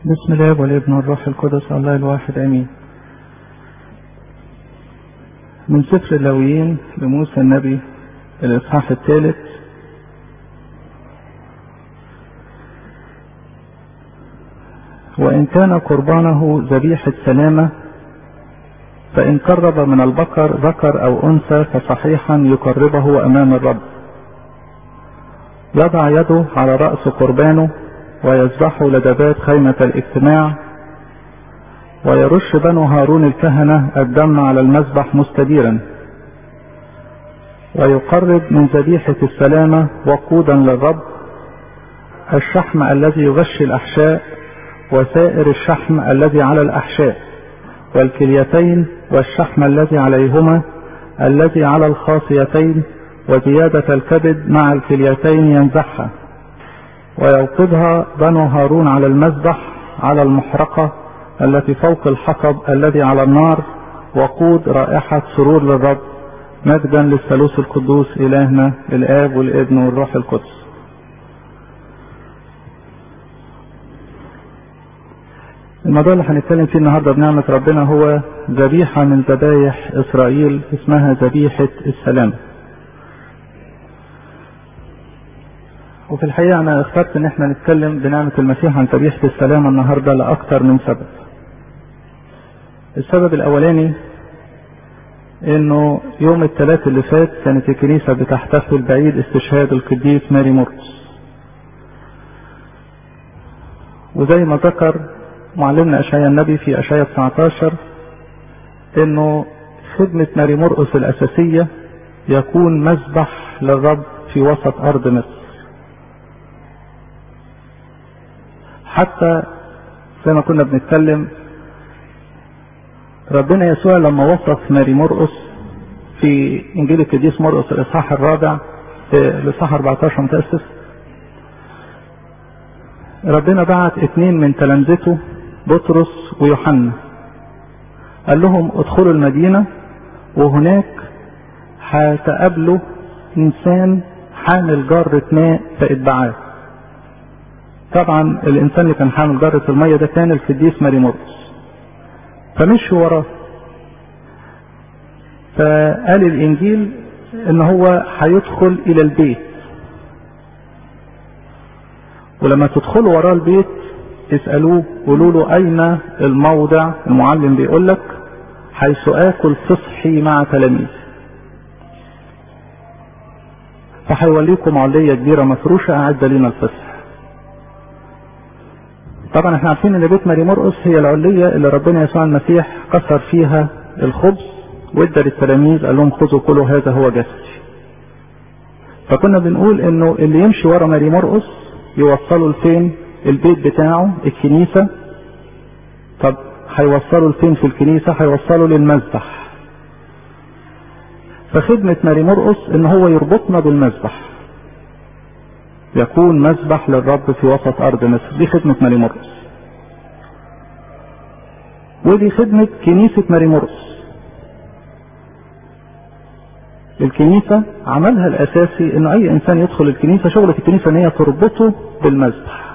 بسم الله والابن والروح القدس الله الواحد امين من سفر اللاويين لموسى النبي الاصحاح الثالث وان كان قربانه ذبيحه سلامه فان قرب من البقر ذكر او انثى فصحيحا يقربه امام الرب يضع يده على راس قربانه ويذبح لدبات خيمة الاجتماع ويرش بنو هارون الكهنة الدم على المذبح مستديرا ويقرب من ذبيحة السلامة وقودا للرب الشحم الذي يغشي الأحشاء وسائر الشحم الذي على الأحشاء والكليتين والشحم الذي عليهما الذي على الخاصيتين وزيادة الكبد مع الكليتين ينزعها ويوقدها بنو هارون على المذبح على المحرقة التي فوق الحطب الذي على النار وقود رائحة سرور للرب مجدا للثالوث القدوس إلهنا الآب والابن والروح القدس الموضوع اللي هنتكلم فيه النهارده بنعمة ربنا هو ذبيحة من ذبايح إسرائيل اسمها ذبيحة السلام. وفي الحقيقة أنا اخترت إن احنا نتكلم بنعمة المسيح عن ذبيحة السلام النهاردة لأكثر من سبب. السبب الأولاني إنه يوم الثلاث اللي فات كانت الكنيسة بتحتفل بعيد استشهاد القديس ماري مرقس. وزي ما ذكر معلمنا أشعيا النبي في أشعيا 19 إنه خدمة ماري مرقس الأساسية يكون مذبح للرب في وسط أرض مصر. حتى زي ما كنا بنتكلم ربنا يسوع لما وصف ماري مرقس في انجيل القديس مرقس الاصحاح الرابع الاصحاح 14 متاسف ربنا بعت اثنين من تلامذته بطرس ويوحنا قال لهم ادخلوا المدينه وهناك هتقابلوا انسان حامل جاره ماء فاتبعاه طبعا الانسان اللي كان حامل جرة المية ده كان القديس ماري مرقس فمشوا وراه فقال الانجيل ان هو هيدخل الى البيت ولما تدخلوا وراه البيت اسألوه قولوا له اين الموضع المعلم بيقول لك حيث اكل فصحي مع تلاميذي فهيوليكم علية كبيرة مفروشة اعد لنا الفصح طبعا احنا عارفين ان بيت ماري مرقس هي العلية اللي ربنا يسوع المسيح كسر فيها الخبز وادى للتلاميذ قال لهم خذوا كلوا هذا هو جسدي. فكنا بنقول انه اللي يمشي ورا ماري مرقس يوصله لفين؟ البيت بتاعه الكنيسة. طب هيوصله لفين في الكنيسة؟ هيوصله للمذبح. فخدمة ماري مرقس ان هو يربطنا بالمذبح. يكون مذبح للرب في وسط ارض مصر دي خدمه ماري مرقس ودي خدمه كنيسه ماري مرقس الكنيسه عملها الاساسي ان اي انسان يدخل الكنيسه شغله الكنيسه ان هي تربطه بالمذبح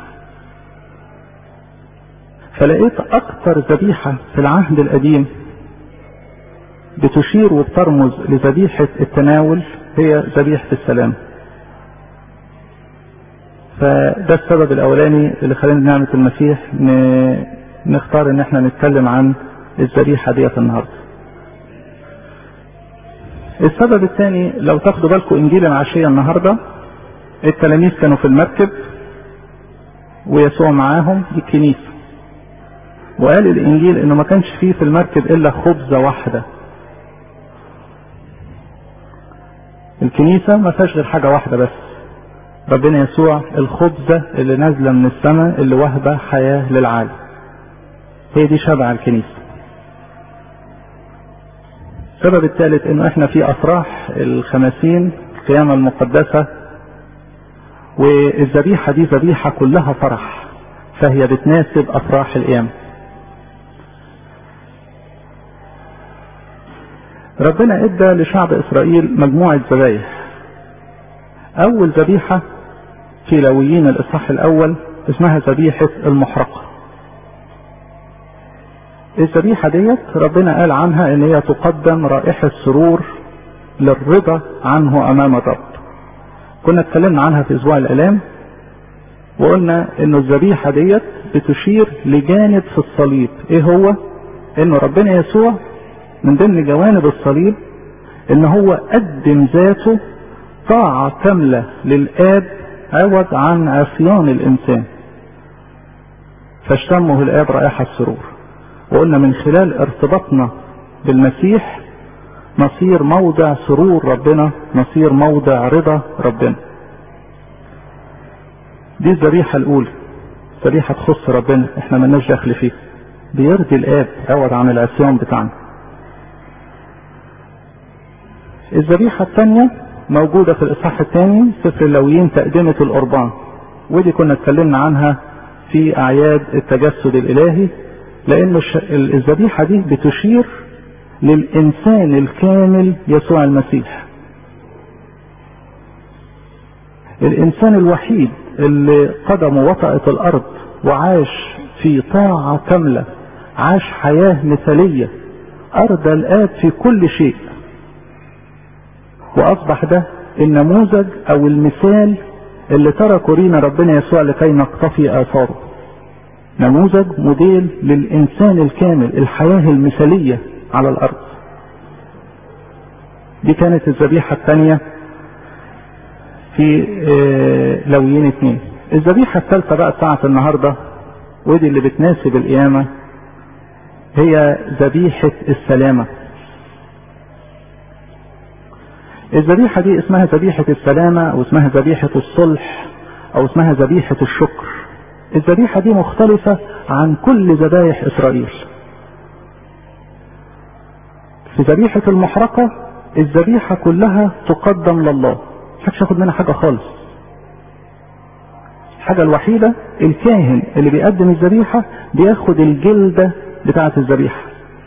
فلقيت اكثر ذبيحه في العهد القديم بتشير وبترمز لذبيحه التناول هي ذبيحه السلام فده السبب الاولاني اللي خلينا نعمة المسيح نختار ان احنا نتكلم عن الذبيحة ديت النهاردة السبب الثاني لو تاخدوا بالكم انجيل العشية النهاردة التلاميذ كانوا في المركب ويسوع معاهم دي الكنيسة وقال الانجيل انه ما كانش فيه في المركب الا خبزة واحدة الكنيسة ما فيهاش غير حاجة واحدة بس ربنا يسوع الخبزة اللي نازلة من السماء اللي واهبة حياة للعالم هي دي شبع الكنيسة السبب الثالث انه احنا في افراح الخمسين القيامة المقدسة والذبيحة دي ذبيحة كلها فرح فهي بتناسب افراح القيامة ربنا ادى لشعب اسرائيل مجموعة ذبايح اول ذبيحة في لويين الاصحاح الاول اسمها ذبيحة المحرقة الذبيحة ديت ربنا قال عنها ان هي تقدم رائحة سرور للرضا عنه امام الرب كنا اتكلمنا عنها في اسبوع الالام وقلنا انه الذبيحة ديت بتشير لجانب في الصليب ايه هو انه ربنا يسوع من ضمن جوانب الصليب ان هو قدم ذاته طاعة كاملة للآب عوض عن عصيان الإنسان فاشتمه الآب رائحة السرور وقلنا من خلال ارتباطنا بالمسيح نصير موضع سرور ربنا نصير موضع رضا ربنا دي الذبيحة الأولى ذبيحة تخص ربنا احنا ملناش دخل فيه بيرضي الآب عوض عن العصيان بتاعنا الذبيحة الثانية موجودة في الإصحاح الثاني سفر اللويين تقدمة القربان ودي كنا اتكلمنا عنها في أعياد التجسد الإلهي لأن الذبيحة دي بتشير للإنسان الكامل يسوع المسيح الإنسان الوحيد اللي قدمه وطأت الأرض وعاش في طاعة كاملة عاش حياة مثالية أرضى الآب في كل شيء وأصبح ده النموذج أو المثال اللي تركه لينا ربنا يسوع لكي نقتفي آثاره نموذج موديل للإنسان الكامل الحياة المثالية على الأرض دي كانت الذبيحة الثانية في لويين اثنين الذبيحة الثالثة بقى بتاعت النهاردة ودي اللي بتناسب القيامة هي ذبيحة السلامة الذبيحة دي اسمها ذبيحة السلامة أو اسمها ذبيحة الصلح أو اسمها ذبيحة الشكر الذبيحة دي مختلفة عن كل ذبايح إسرائيل في ذبيحة المحرقة الذبيحة كلها تقدم لله محدش ياخد منها حاجة خالص الحاجة الوحيدة الكاهن اللي بيقدم الذبيحة بياخد الجلدة بتاعة الذبيحة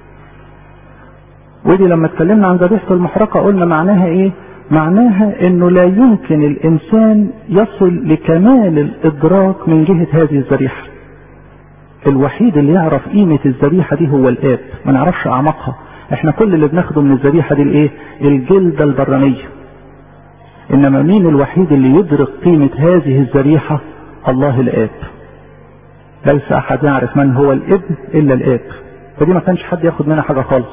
ودي لما اتكلمنا عن ذبيحة المحرقة قلنا معناها ايه معناها انه لا يمكن الانسان يصل لكمال الادراك من جهة هذه الذبيحة الوحيد اللي يعرف قيمة الذبيحة دي هو الاب ما نعرفش اعماقها احنا كل اللي بناخده من الذبيحة دي الايه الجلدة البرانية انما مين الوحيد اللي يدرك قيمة هذه الذبيحة الله الاب ليس احد يعرف من هو الابن الا الاب فدي ما كانش حد ياخد منها حاجة خالص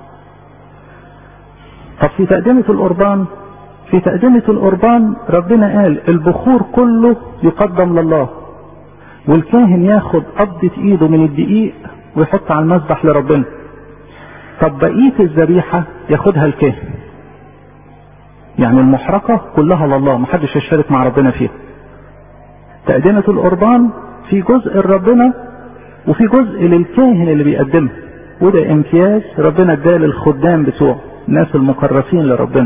طب في تقدمة القربان في تقدمة القربان ربنا قال البخور كله يقدم لله والكاهن ياخد قبضة ايده من الدقيق ويحط على المذبح لربنا طب بقية الذبيحة ياخدها الكاهن يعني المحرقة كلها لله محدش يشترك مع ربنا فيها تقدمة القربان في جزء لربنا وفي جزء للكاهن اللي بيقدمها وده امتياز ربنا اداه للخدام بتوعه الناس المكرسين لربنا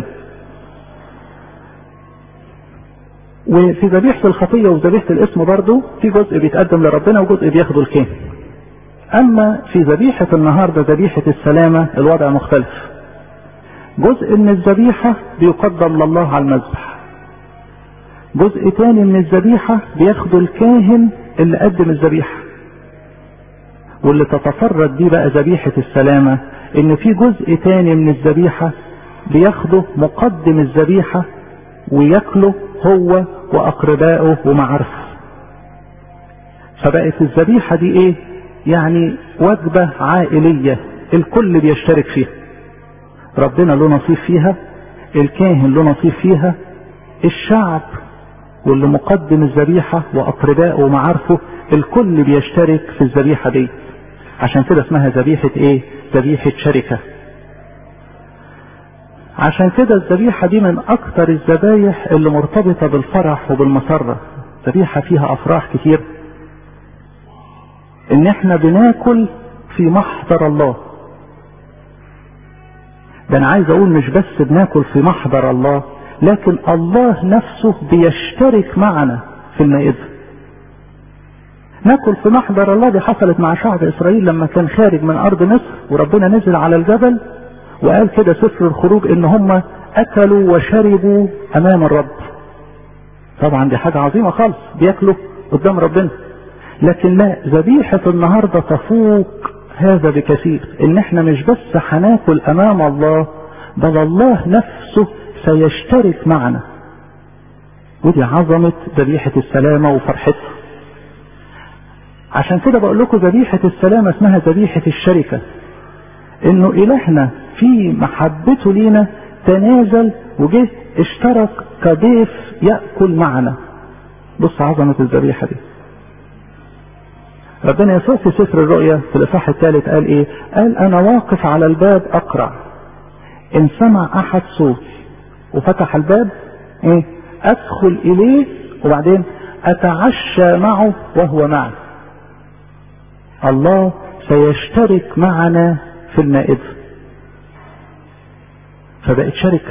وفي ذبيحة الخطية وذبيحة الاسم برضه في جزء بيتقدم لربنا وجزء بياخده الكاهن اما في ذبيحة النهاردة ذبيحة السلامة الوضع مختلف جزء من الذبيحة بيقدم لله على المذبح جزء تاني من الذبيحة بياخده الكاهن اللي قدم الذبيحة واللي تتفرد بيه بقى ذبيحة السلامة ان في جزء تاني من الذبيحة بياخده مقدم الذبيحة وياكله هو واقربائه ومعارفه فبقت الذبيحة دي ايه يعني وجبة عائلية الكل بيشترك فيها ربنا له نصيب فيها الكاهن له نصيب فيها الشعب واللي مقدم الذبيحة واقربائه ومعارفه الكل بيشترك في الذبيحة دي عشان كده اسمها ذبيحة ايه ذبيحة شركة عشان كده الذبيحة دي من اكتر الذبايح اللي مرتبطة بالفرح وبالمسرة ذبيحة فيها افراح كتير ان احنا بناكل في محضر الله ده انا عايز اقول مش بس بناكل في محضر الله لكن الله نفسه بيشترك معنا في المائدة ناكل في محضر الله دي حصلت مع شعب اسرائيل لما كان خارج من ارض مصر وربنا نزل على الجبل وقال كده سفر الخروج ان هم اكلوا وشربوا امام الرب طبعا دي حاجة عظيمة خالص بياكلوا قدام ربنا لكن لا ذبيحة النهاردة تفوق هذا بكثير ان احنا مش بس هناكل امام الله بل الله نفسه سيشترك معنا ودي عظمة ذبيحة السلامة وفرحتها عشان كده بقول لكم ذبيحة السلامة اسمها ذبيحة الشركة انه الهنا في محبته لينا تنازل وجه اشترك كضيف يأكل معنا بص عظمة الذبيحة دي ربنا يسوع في سفر الرؤيا في الاصحاح الثالث قال ايه قال انا واقف على الباب اقرع ان سمع احد صوتي وفتح الباب ايه ادخل اليه وبعدين اتعشى معه وهو معي الله سيشترك معنا في المائدة فبقت شركة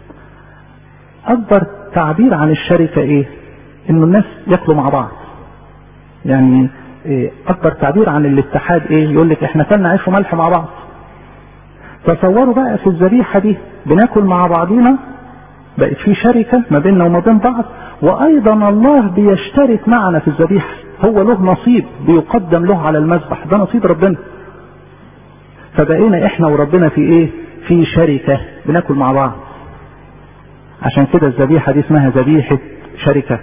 اكبر تعبير عن الشركة ايه انه الناس ياكلوا مع بعض يعني إيه اكبر تعبير عن الاتحاد ايه يقول لك احنا كلنا عيش وملح مع بعض تصوروا بقى في الذبيحة دي بناكل مع بعضينا بقت في شركة ما بيننا وما بين بعض وايضا الله بيشترك معنا في الذبيحة هو له نصيب بيقدم له على المذبح ده نصيب ربنا فبقينا احنا وربنا في ايه في شركة بناكل مع بعض عشان كده الذبيحة دي اسمها ذبيحة شركة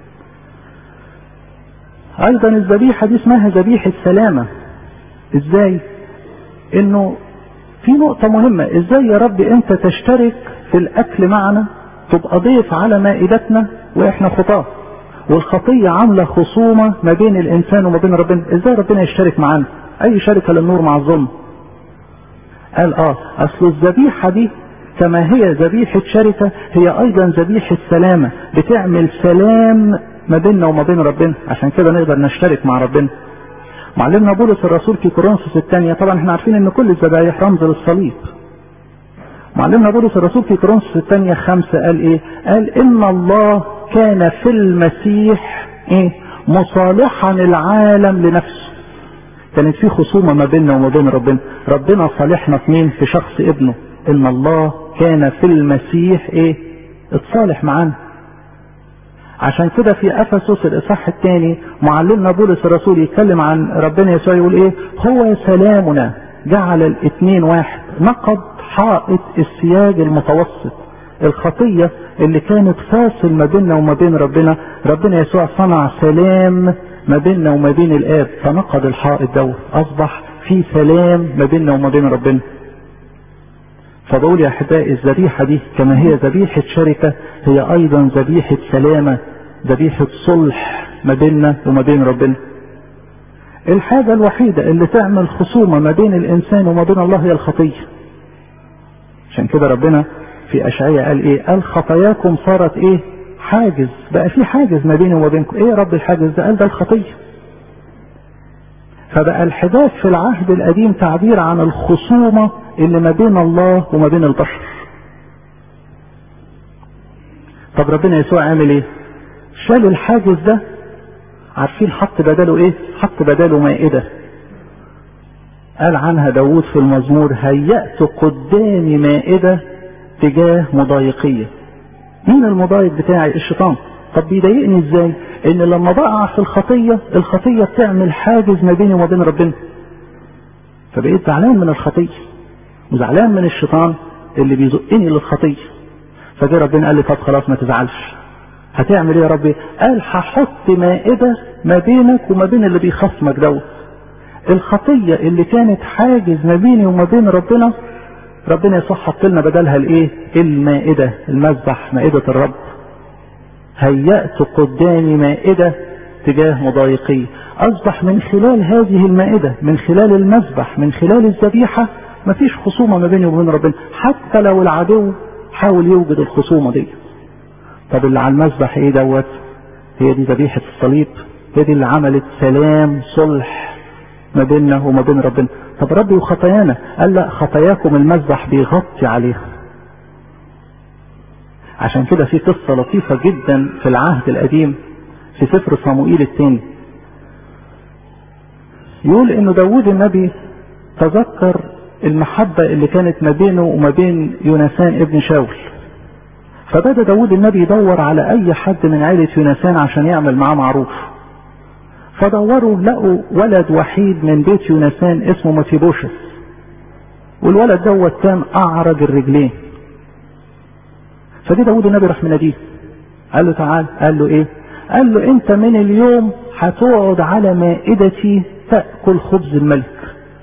ايضا الذبيحة دي اسمها ذبيحة سلامة ازاي انه في نقطة مهمة ازاي يا رب انت تشترك في الاكل معنا تبقى ضيف على مائدتنا واحنا خطاه والخطية عاملة خصومة ما بين الانسان وما بين ربنا ازاي ربنا يشترك معانا اي شركة للنور مع الظلم قال اه اصل الذبيحة دي كما هي ذبيحة شركة هي ايضا ذبيحة سلامة بتعمل سلام ما بيننا وما بين ربنا عشان كده نقدر نشترك مع ربنا معلمنا بولس الرسول في كورنثوس الثانية طبعا احنا عارفين ان كل الذبايح رمز للصليب معلمنا بولس الرسول في كورنثوس الثانية خمسة قال ايه قال ان الله كان في المسيح ايه مصالحا العالم لنفسه كانت في خصومة ما بيننا وما بين ربنا ربنا صالحنا في مين في شخص ابنه ان الله كان في المسيح ايه اتصالح معانا عشان كده في افسس الاصحاح الثاني معلمنا بولس الرسول يتكلم عن ربنا يسوع يقول ايه هو سلامنا جعل الاثنين واحد نقض حائط السياج المتوسط الخطية اللي كانت فاصل ما بيننا وما بين ربنا ربنا يسوع صنع سلام ما بيننا وما بين الاب فنقض الحائط دوت اصبح في سلام ما بيننا وما بين ربنا فبقول يا احبائي الذبيحه دي كما هي ذبيحه شركه هي ايضا ذبيحه سلامه ذبيحه صلح ما بيننا وما بين ربنا الحاجه الوحيده اللي تعمل خصومه ما بين الانسان وما بين الله هي الخطيه عشان كده ربنا في اشعياء قال ايه قال خطاياكم صارت ايه حاجز بقى في حاجز ما بيني وما بينكم ايه يا رب الحاجز ده قال ده الخطيه فبقى الحداث في العهد القديم تعبير عن الخصومة اللي ما بين الله وما بين البشر طب ربنا يسوع عامل ايه شال الحاجز ده عارفين حط بداله ايه حط بداله مائدة قال عنها داود في المزمور هيأت قدامي مائدة تجاه مضايقية مين المضايق بتاعي الشيطان طب بيضايقني ازاي ان لما بقع في الخطية الخطية بتعمل حاجز ما بيني وما بين ربنا فبقيت زعلان من الخطية وزعلان من الشيطان اللي بيزقني للخطية فجاء ربنا قال لي طب خلاص ما تزعلش هتعمل ايه يا ربي قال هحط مائدة ما بينك وما بين اللي بيخصمك دوت الخطية اللي كانت حاجز ما بيني وما بين ربنا ربنا يصح حط لنا بدلها الايه المائدة المذبح مائدة الرب هيأت قدامي مائدة تجاه مضايقي أصبح من خلال هذه المائدة من خلال المذبح من خلال الذبيحة مفيش خصومة ما بيني وبين ربنا حتى لو العدو حاول يوجد الخصومة دي طب اللي على المذبح ايه دوت هي دي ذبيحة الصليب هي دي اللي عملت سلام صلح ما بيننا وما بين ربنا طب ربي وخطايانا قال لا خطاياكم المذبح بيغطي عليها عشان كده في قصة لطيفة جدا في العهد القديم في سفر صموئيل الثاني يقول ان داود النبي تذكر المحبة اللي كانت ما بينه وما بين يونسان ابن شاول فبدأ داود النبي يدور على اي حد من عائلة يونسان عشان يعمل معاه معروف فدوروا لقوا ولد وحيد من بيت يونسان اسمه مفيبوشس والولد دوت كان اعرج الرجلين فجه داود النبي راح مناديه قال له تعال قال له ايه قال له انت من اليوم هتقعد على مائدتي تأكل خبز الملك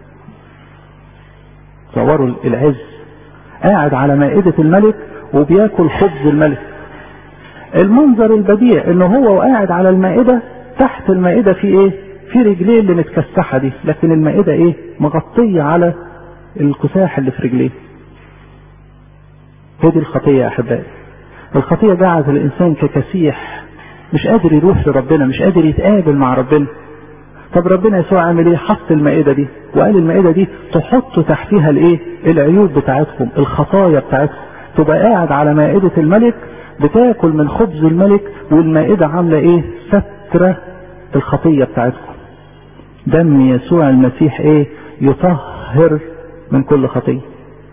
تصوروا العز قاعد على مائدة الملك وبياكل خبز الملك المنظر البديع انه هو وقاعد على المائدة تحت المائدة في ايه في رجليه اللي متكسحة دي لكن المائدة ايه مغطية على الكساح اللي في رجليه هي دي الخطية يا احبائي الخطية جعلت الانسان ككسيح مش قادر يروح لربنا مش قادر يتقابل مع ربنا طب ربنا يسوع عامل ايه حط المائدة دي وقال المائدة دي تحطوا تحتها الايه العيوب بتاعتكم الخطايا بتاعتكم تبقى قاعد على مائدة الملك بتاكل من خبز الملك والمائدة عاملة ايه سترة الخطية بتاعتكم دم يسوع المسيح ايه يطهر من كل خطية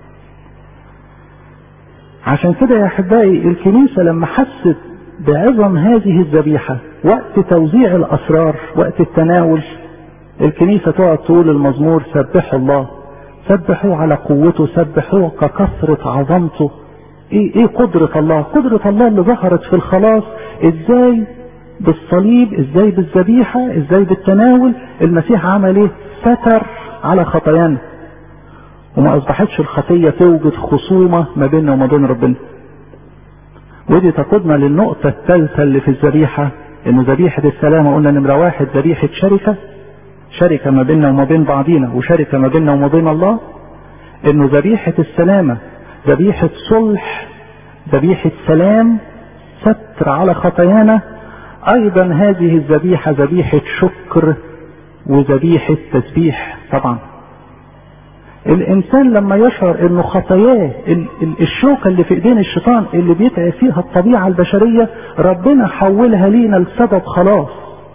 عشان كده يا احبائي الكنيسة لما حست بعظم هذه الذبيحة وقت توزيع الاسرار وقت التناول الكنيسة تقعد تقول المزمور سبحوا الله سبحوه على قوته سبحوه ككثرة عظمته ايه ايه قدرة الله قدرة الله اللي ظهرت في الخلاص ازاي بالصليب ازاي بالذبيحة ازاي بالتناول المسيح عمل ايه ستر على خطايانا وما اصبحتش الخطية توجد خصومة ما بيننا وما بين ربنا ودي تقودنا للنقطة الثالثة اللي في الذبيحة ان ذبيحة السلامة قلنا نمرة واحد ذبيحة شركة شركة ما بيننا وما بين بعضينا وشركة ما بيننا وما بين الله انه ذبيحة السلامة ذبيحة صلح ذبيحة سلام ستر على خطايانا ايضا هذه الذبيحة ذبيحة شكر وذبيحة تسبيح طبعا الانسان لما يشعر انه خطاياه الشوكة اللي في ايدين الشيطان اللي بيتعب فيها الطبيعة البشرية ربنا حولها لينا لسبب خلاص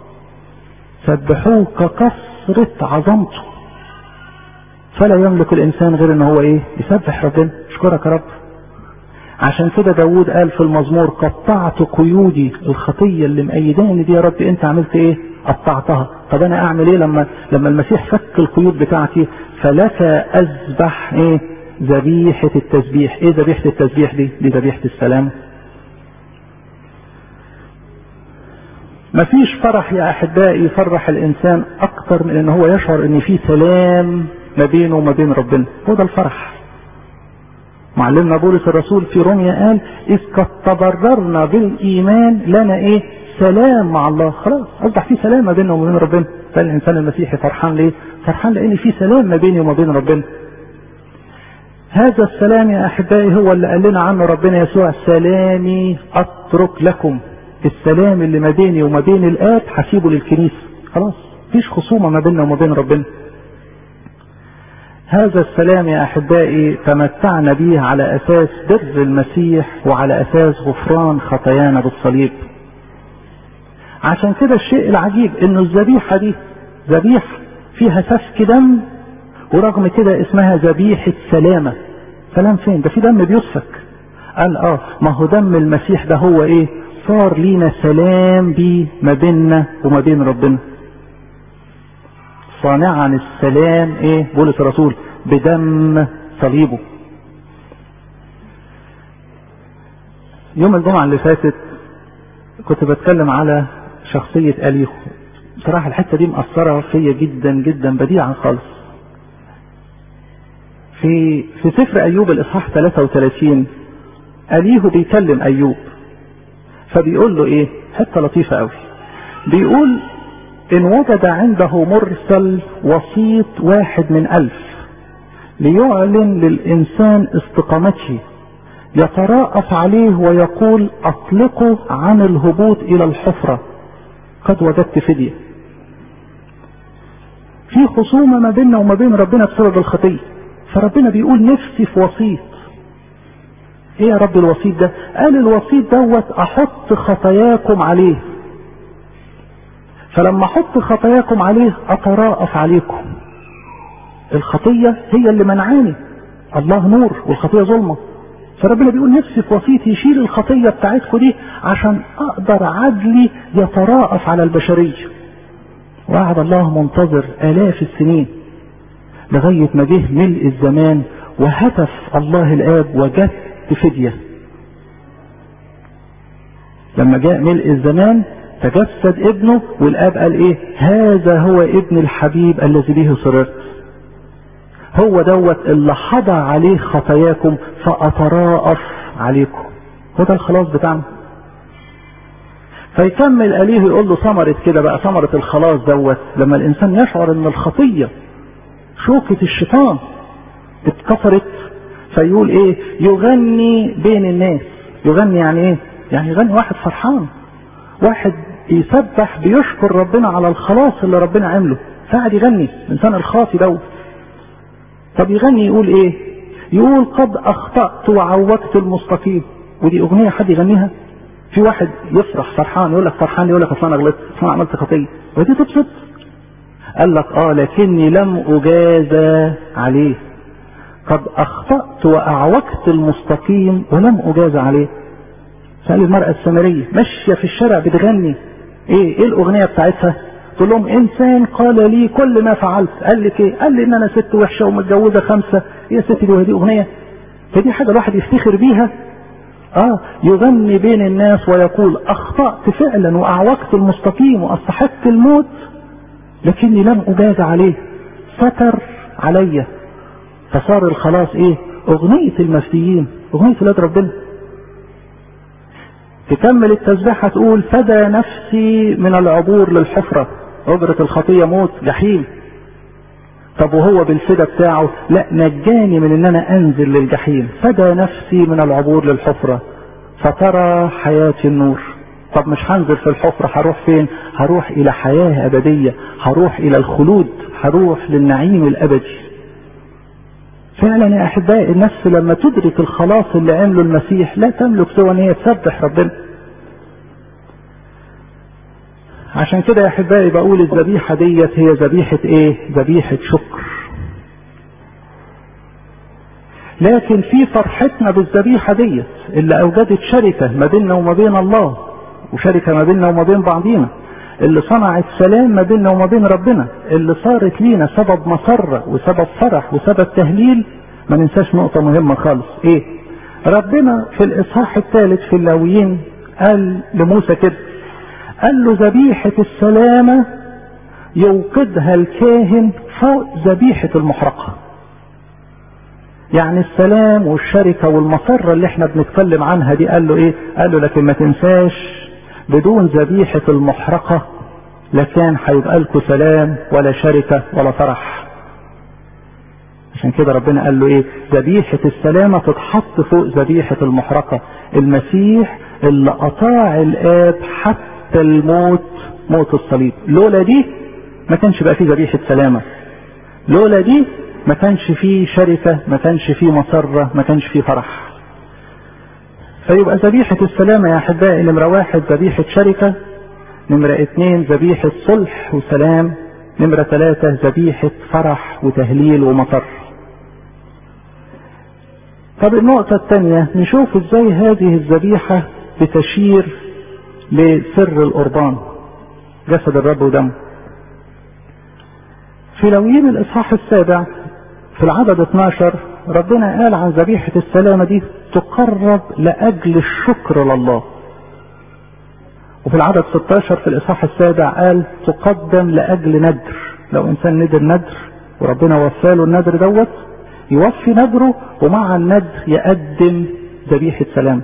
سبحوه ككثرة عظمته فلا يملك الانسان غير ان هو ايه يسبح ربنا اشكرك يا رب عشان كده داود قال في المزمور قطعت قيودي الخطية اللي مأيداني دي يا رب انت عملت ايه قطعتها طب انا اعمل ايه لما لما المسيح فك القيود بتاعتي فلك اذبح ايه ذبيحة التسبيح ايه ذبيحة التسبيح دي دي ذبيحة السلام مفيش فرح يا احبائي يفرح الانسان اكتر من ان هو يشعر ان في سلام ما بينه وما بين ربنا هو ده الفرح معلمنا بولس الرسول في روميا قال اذ قد تبررنا بالايمان لنا ايه سلام مع الله خلاص اصبح في سلام ما بيننا وما بين ربنا ده الانسان المسيحي فرحان ليه فرحان لان في سلام ما بيني وما بين ربنا هذا السلام يا احبائي هو اللي قال لنا عنه ربنا يسوع سلامي اترك لكم السلام اللي ما بيني وما بين الاب هسيبه للكنيسه خلاص مفيش خصومه ما بيننا وما بين ربنا هذا السلام يا احبائي تمتعنا به على اساس بر المسيح وعلى اساس غفران خطايانا بالصليب عشان كده الشيء العجيب انه الذبيحه دي ذبيحه فيها سفك دم ورغم كده اسمها ذبيحه سلامه سلام فين ده في دم بيسفك قال اه ما هو دم المسيح ده هو ايه صار لينا سلام بيه ما بيننا وما بين ربنا صانعا السلام ايه بولس الرسول بدم صليبه يوم الجمعة اللي فاتت كنت بتكلم على شخصية أليهو بصراحة الحتة دي مأثرة فيا جدا جدا بديعة خالص في في سفر أيوب الإصحاح 33 أليهو بيكلم أيوب فبيقول له إيه حتة لطيفة قوي بيقول إن وجد عنده مرسل وسيط واحد من ألف ليعلن للإنسان استقامته يتراءف عليه ويقول أطلقه عن الهبوط إلى الحفرة قد وجدت فدية في خصومة ما بيننا وما بين ربنا بسبب الخطية فربنا بيقول نفسي في وسيط ايه يا رب الوسيط ده قال الوسيط دوت احط خطاياكم عليه فلما احط خطاياكم عليه اتراءف عليكم الخطية هي اللي منعاني الله نور والخطية ظلمة فربنا بيقول نفسي في وسيط يشيل الخطية بتاعتكم دي عشان اقدر عدلي يتراءف على البشرية وقعد الله منتظر آلاف السنين لغاية ما جه ملء الزمان وهتف الله الآب وجدت فدية لما جاء ملء الزمان تجسد ابنه والآب قال ايه هذا هو ابن الحبيب الذي به سررت هو دوت اللي حضى عليه خطاياكم فأتراءف عليكم هو ده الخلاص بتاعنا فيكمل أليه يقول له ثمرة كده بقى ثمرة الخلاص دوت لما الإنسان يشعر إن الخطية شوكة الشيطان اتكسرت فيقول إيه يغني بين الناس يغني يعني إيه؟ يعني يغني واحد فرحان واحد يسبح بيشكر ربنا على الخلاص اللي ربنا عمله فقعد يغني الإنسان الخاطي دوت طب يغني يقول إيه؟ يقول قد أخطأت وعوجت المستقيم ودي أغنية حد يغنيها؟ في واحد يفرح فرحان يقول لك فرحان يقول لك اصل انا غلطت اصل انا عملت خطيه ودي تبسط قال لك اه لكني لم اجازى عليه قد اخطات واعوجت المستقيم ولم اجازى عليه سال المراه السامريه ماشيه في الشارع بتغني ايه ايه الاغنيه بتاعتها تقول لهم انسان قال لي كل ما فعلت قال لك ايه قال لي ان انا ست وحشه ومتجوزه خمسه يا ست دي دي اغنيه فدي حاجه الواحد يفتخر بيها اه يغني بين الناس ويقول اخطأت فعلا واعوجت المستقيم واستحقت الموت لكني لم اجاز عليه ستر علي فصار الخلاص ايه اغنية المفتيين اغنية ولاد ربنا تكمل التسبيحة تقول فدى نفسي من العبور للحفرة اجرة الخطية موت جحيم طب وهو بالفدا بتاعه لا نجاني من ان انا انزل للجحيم فدى نفسي من العبور للحفرة فترى حياتي النور طب مش هنزل في الحفرة هروح فين هروح الى حياة ابدية هروح الى الخلود هروح للنعيم الابدي فعلا يا احبائي النفس لما تدرك الخلاص اللي عمله المسيح لا تملك سوى ان هي تسبح ربنا عشان كده يا احبائي بقول الذبيحه ديت هي ذبيحه ايه ذبيحه شكر لكن في فرحتنا بالذبيحه ديت اللي اوجدت شركه ما بيننا وما بين الله وشركه ما بيننا وما بين بعضينا اللي صنعت سلام ما بيننا وما بين ربنا اللي صارت لينا سبب مسرة وسبب فرح وسبب تهليل ما ننساش نقطة مهمة خالص ايه ربنا في الاصحاح الثالث في اللاويين قال لموسى كده قال له ذبيحة السلامة يوقدها الكاهن فوق ذبيحة المحرقة يعني السلام والشركة والمسرة اللي احنا بنتكلم عنها دي قال له ايه قال له لكن ما تنساش بدون ذبيحة المحرقة لكان هيبقى لكم سلام ولا شركة ولا فرح عشان كده ربنا قال له ايه ذبيحة السلامة تتحط فوق ذبيحة المحرقة المسيح اللي اطاع الاب حتى الموت موت الصليب لولا دي ما كانش بقى فيه ذبيحة سلامة لولا دي ما كانش فيه شركة ما كانش فيه مسرة ما كانش فيه فرح فيبقى ذبيحة السلامة يا أحبائي نمرة واحد ذبيحة شركة نمرة اتنين ذبيحة صلح وسلام نمرة ثلاثة ذبيحة فرح وتهليل ومطر طب النقطة الثانية نشوف ازاي هذه الذبيحة بتشير لسر القربان جسد الرب ودمه في لويين الإصحاح السابع في العدد 12 ربنا قال عن ذبيحة السلامة دي تقرب لأجل الشكر لله وفي العدد 16 في الإصحاح السابع قال تقدم لأجل ندر لو إنسان ندر ندر وربنا وفاله الندر دوت يوفي ندره ومع الندر يقدم ذبيحة سلام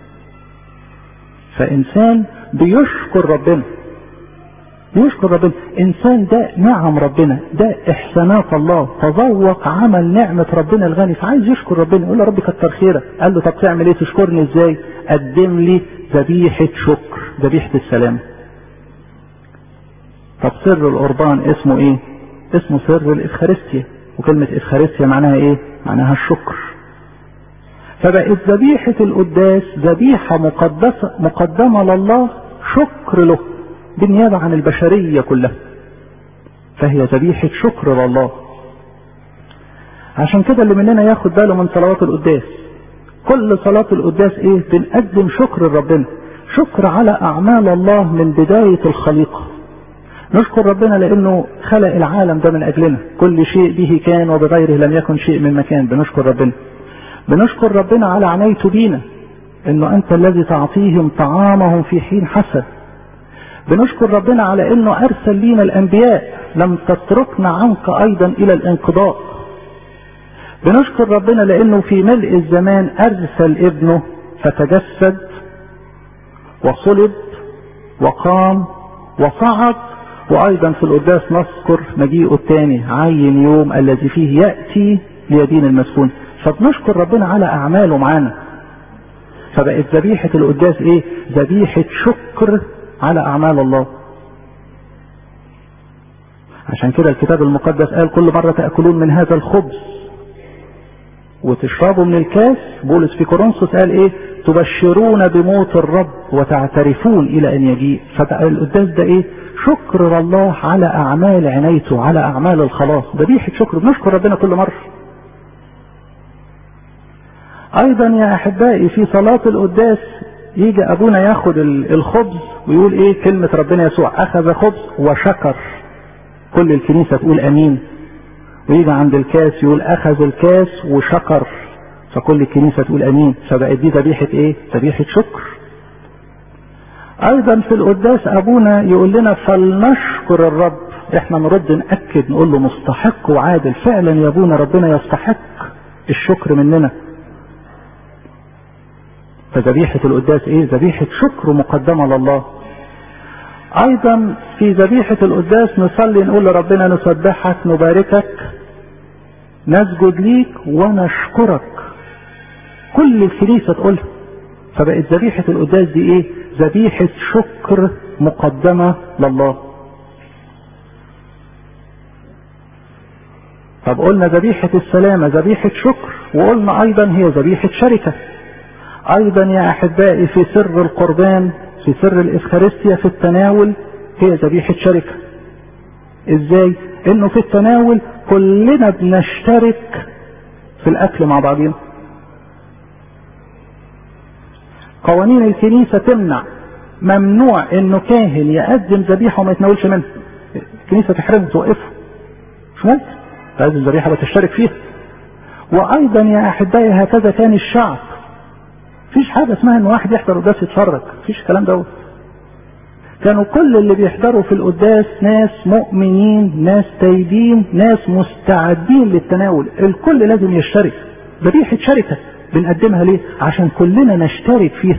فإنسان بيشكر ربنا بيشكر ربنا انسان ده نعم ربنا ده احسانات الله تذوق عمل نعمة ربنا الغني فعايز يشكر ربنا يقول له ربي كتر خيرك قال له طب تعمل ايه تشكرني ازاي قدم لي ذبيحة شكر ذبيحة السلام طب سر القربان اسمه ايه اسمه سر الافخارستيا وكلمة افخارستيا معناها ايه معناها الشكر فبقت ذبيحة القداس ذبيحة مقدسة مقدمة لله شكر له بالنيابة عن البشرية كلها فهي ذبيحة شكر لله عشان كده اللي مننا ياخد باله من صلوات القداس كل صلاة القداس ايه بنقدم شكر لربنا شكر على اعمال الله من بداية الخليقة نشكر ربنا لانه خلق العالم ده من اجلنا كل شيء به كان وبغيره لم يكن شيء من مكان بنشكر ربنا بنشكر ربنا على عنايته بينا انه انت الذي تعطيهم طعامهم في حين حسن بنشكر ربنا على انه ارسل لينا الانبياء لم تتركنا عنك ايضا الى الانقضاء بنشكر ربنا لانه في ملء الزمان ارسل ابنه فتجسد وصلب وقام وصعد وايضا في القداس نذكر مجيئه الثاني عين يوم الذي فيه ياتي ليدين المسكون فبنشكر ربنا على اعماله معانا فبقت ذبيحه القداس ايه ذبيحه شكر على اعمال الله عشان كده الكتاب المقدس قال كل مرة تأكلون من هذا الخبز وتشربوا من الكاس بولس في كورنثوس قال ايه تبشرون بموت الرب وتعترفون الى ان يجيء فبقى القداس ده ايه شكر لله على اعمال عنايته على اعمال الخلاص ذبيحة شكر بنشكر ربنا كل مرة ايضا يا احبائي في صلاة القداس يجي ابونا ياخد الخبز ويقول ايه كلمة ربنا يسوع اخذ خبز وشكر كل الكنيسة تقول امين ويجي عند الكاس يقول اخذ الكاس وشكر فكل الكنيسة تقول امين فبقت دي ذبيحة ايه ذبيحة شكر ايضا في القداس ابونا يقول لنا فلنشكر الرب احنا نرد نأكد نقول له مستحق وعادل فعلا يا ابونا ربنا يستحق الشكر مننا فذبيحة القداس ايه ذبيحة شكر مقدمة لله ايضا في ذبيحة القداس نصلي نقول لربنا نسبحك نباركك نسجد ليك ونشكرك كل الكنيسة تقولها فبقت ذبيحة القداس دي ايه ذبيحة شكر مقدمة لله طب قلنا ذبيحة السلامة ذبيحة شكر وقلنا ايضا هي ذبيحة شركة ايضا يا احبائي في سر القربان في سر الافخارستيا في التناول هي ذبيحة شركة ازاي انه في التناول كلنا بنشترك في الاكل مع بعضنا قوانين الكنيسة تمنع ممنوع انه كاهن يقدم ذبيحة وما يتناولش منها الكنيسة تحرمه توقفه مش ممكن هذه الذبيحة بتشترك فيها وايضا يا احبائي هكذا كان الشعب مفيش حاجة اسمها ان واحد يحضر قداس يتفرج مفيش الكلام دوت كانوا كل اللي بيحضروا في القداس ناس مؤمنين ناس تايبين ناس مستعدين للتناول الكل لازم يشترك ذبيحة شركة بنقدمها ليه عشان كلنا نشترك فيها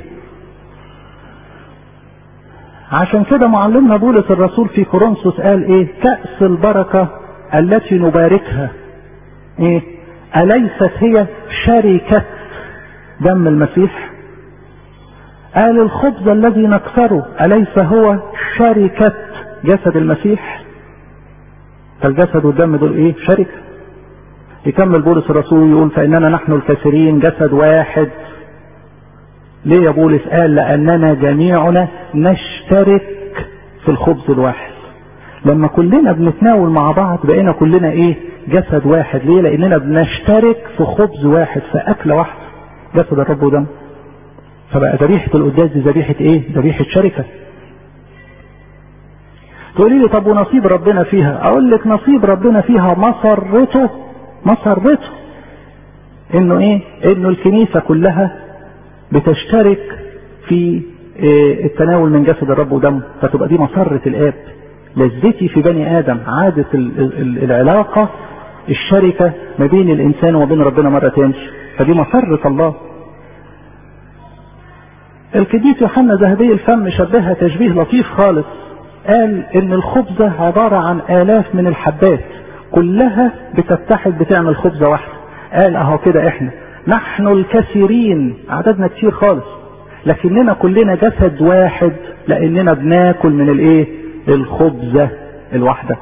عشان كده معلمنا بولس الرسول في كورنثوس قال ايه كأس البركة التي نباركها ايه أليست هي شركة دم المسيح قال الخبز الذي نكسره أليس هو شركة جسد المسيح فالجسد والدم دول ايه شركة يكمل بولس الرسول يقول فإننا نحن الكثيرين جسد واحد ليه يا بولس قال لأننا جميعنا نشترك في الخبز الواحد لما كلنا بنتناول مع بعض بقينا كلنا ايه جسد واحد ليه لأننا بنشترك في خبز واحد في أكلة واحدة جسد الرب ودم فبقى ذبيحة القداس دي ذبيحة ايه ذبيحة شركة تقولي لي طب ونصيب ربنا فيها اقول لك نصيب ربنا فيها مسرته مسرته انه ايه انه الكنيسة كلها بتشترك في إيه التناول من جسد الرب ودمه فتبقى دي مسرة الاب لذتي في بني ادم عادة العلاقة الشركة ما بين الانسان وبين ربنا مرة تاني فدي مسرة الله القديس يوحنا ذهبي الفم شبهها تشبيه لطيف خالص قال ان الخبزة عبارة عن الاف من الحبات كلها بتتحد بتعمل خبزة واحدة قال اهو كده احنا نحن الكثيرين عددنا كتير خالص لكننا كلنا جسد واحد لاننا بناكل من الايه الخبزة الواحدة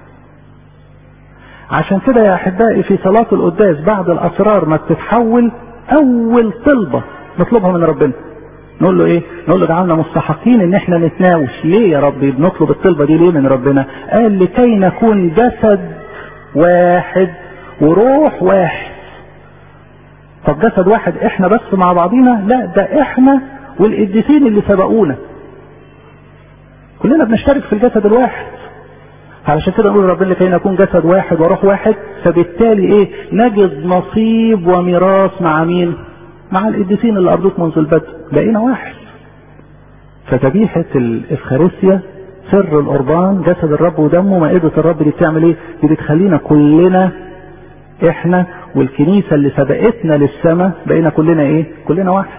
عشان كده يا احبائي في صلاة القداس بعد الاسرار ما بتتحول اول طلبة نطلبها من ربنا نقول له ايه نقول له جعلنا مستحقين ان احنا نتناول ليه يا ربي بنطلب الطلبة دي ليه من ربنا قال لكي نكون جسد واحد وروح واحد طب جسد واحد احنا بس مع بعضينا لا ده احنا والقديسين اللي سبقونا كلنا بنشترك في الجسد الواحد علشان كده نقول ربنا لكي نكون جسد واحد وروح واحد فبالتالي ايه نجد نصيب وميراث مع مين مع القديسين اللي ارضوك منذ البدء بقينا واحد فذبيحة الإفخارستيا سر القربان جسد الرب ودمه مائدة الرب دي بتعمل ايه؟ دي بتخلينا كلنا احنا والكنيسة اللي سبقتنا للسماء بقينا كلنا ايه؟ كلنا واحد.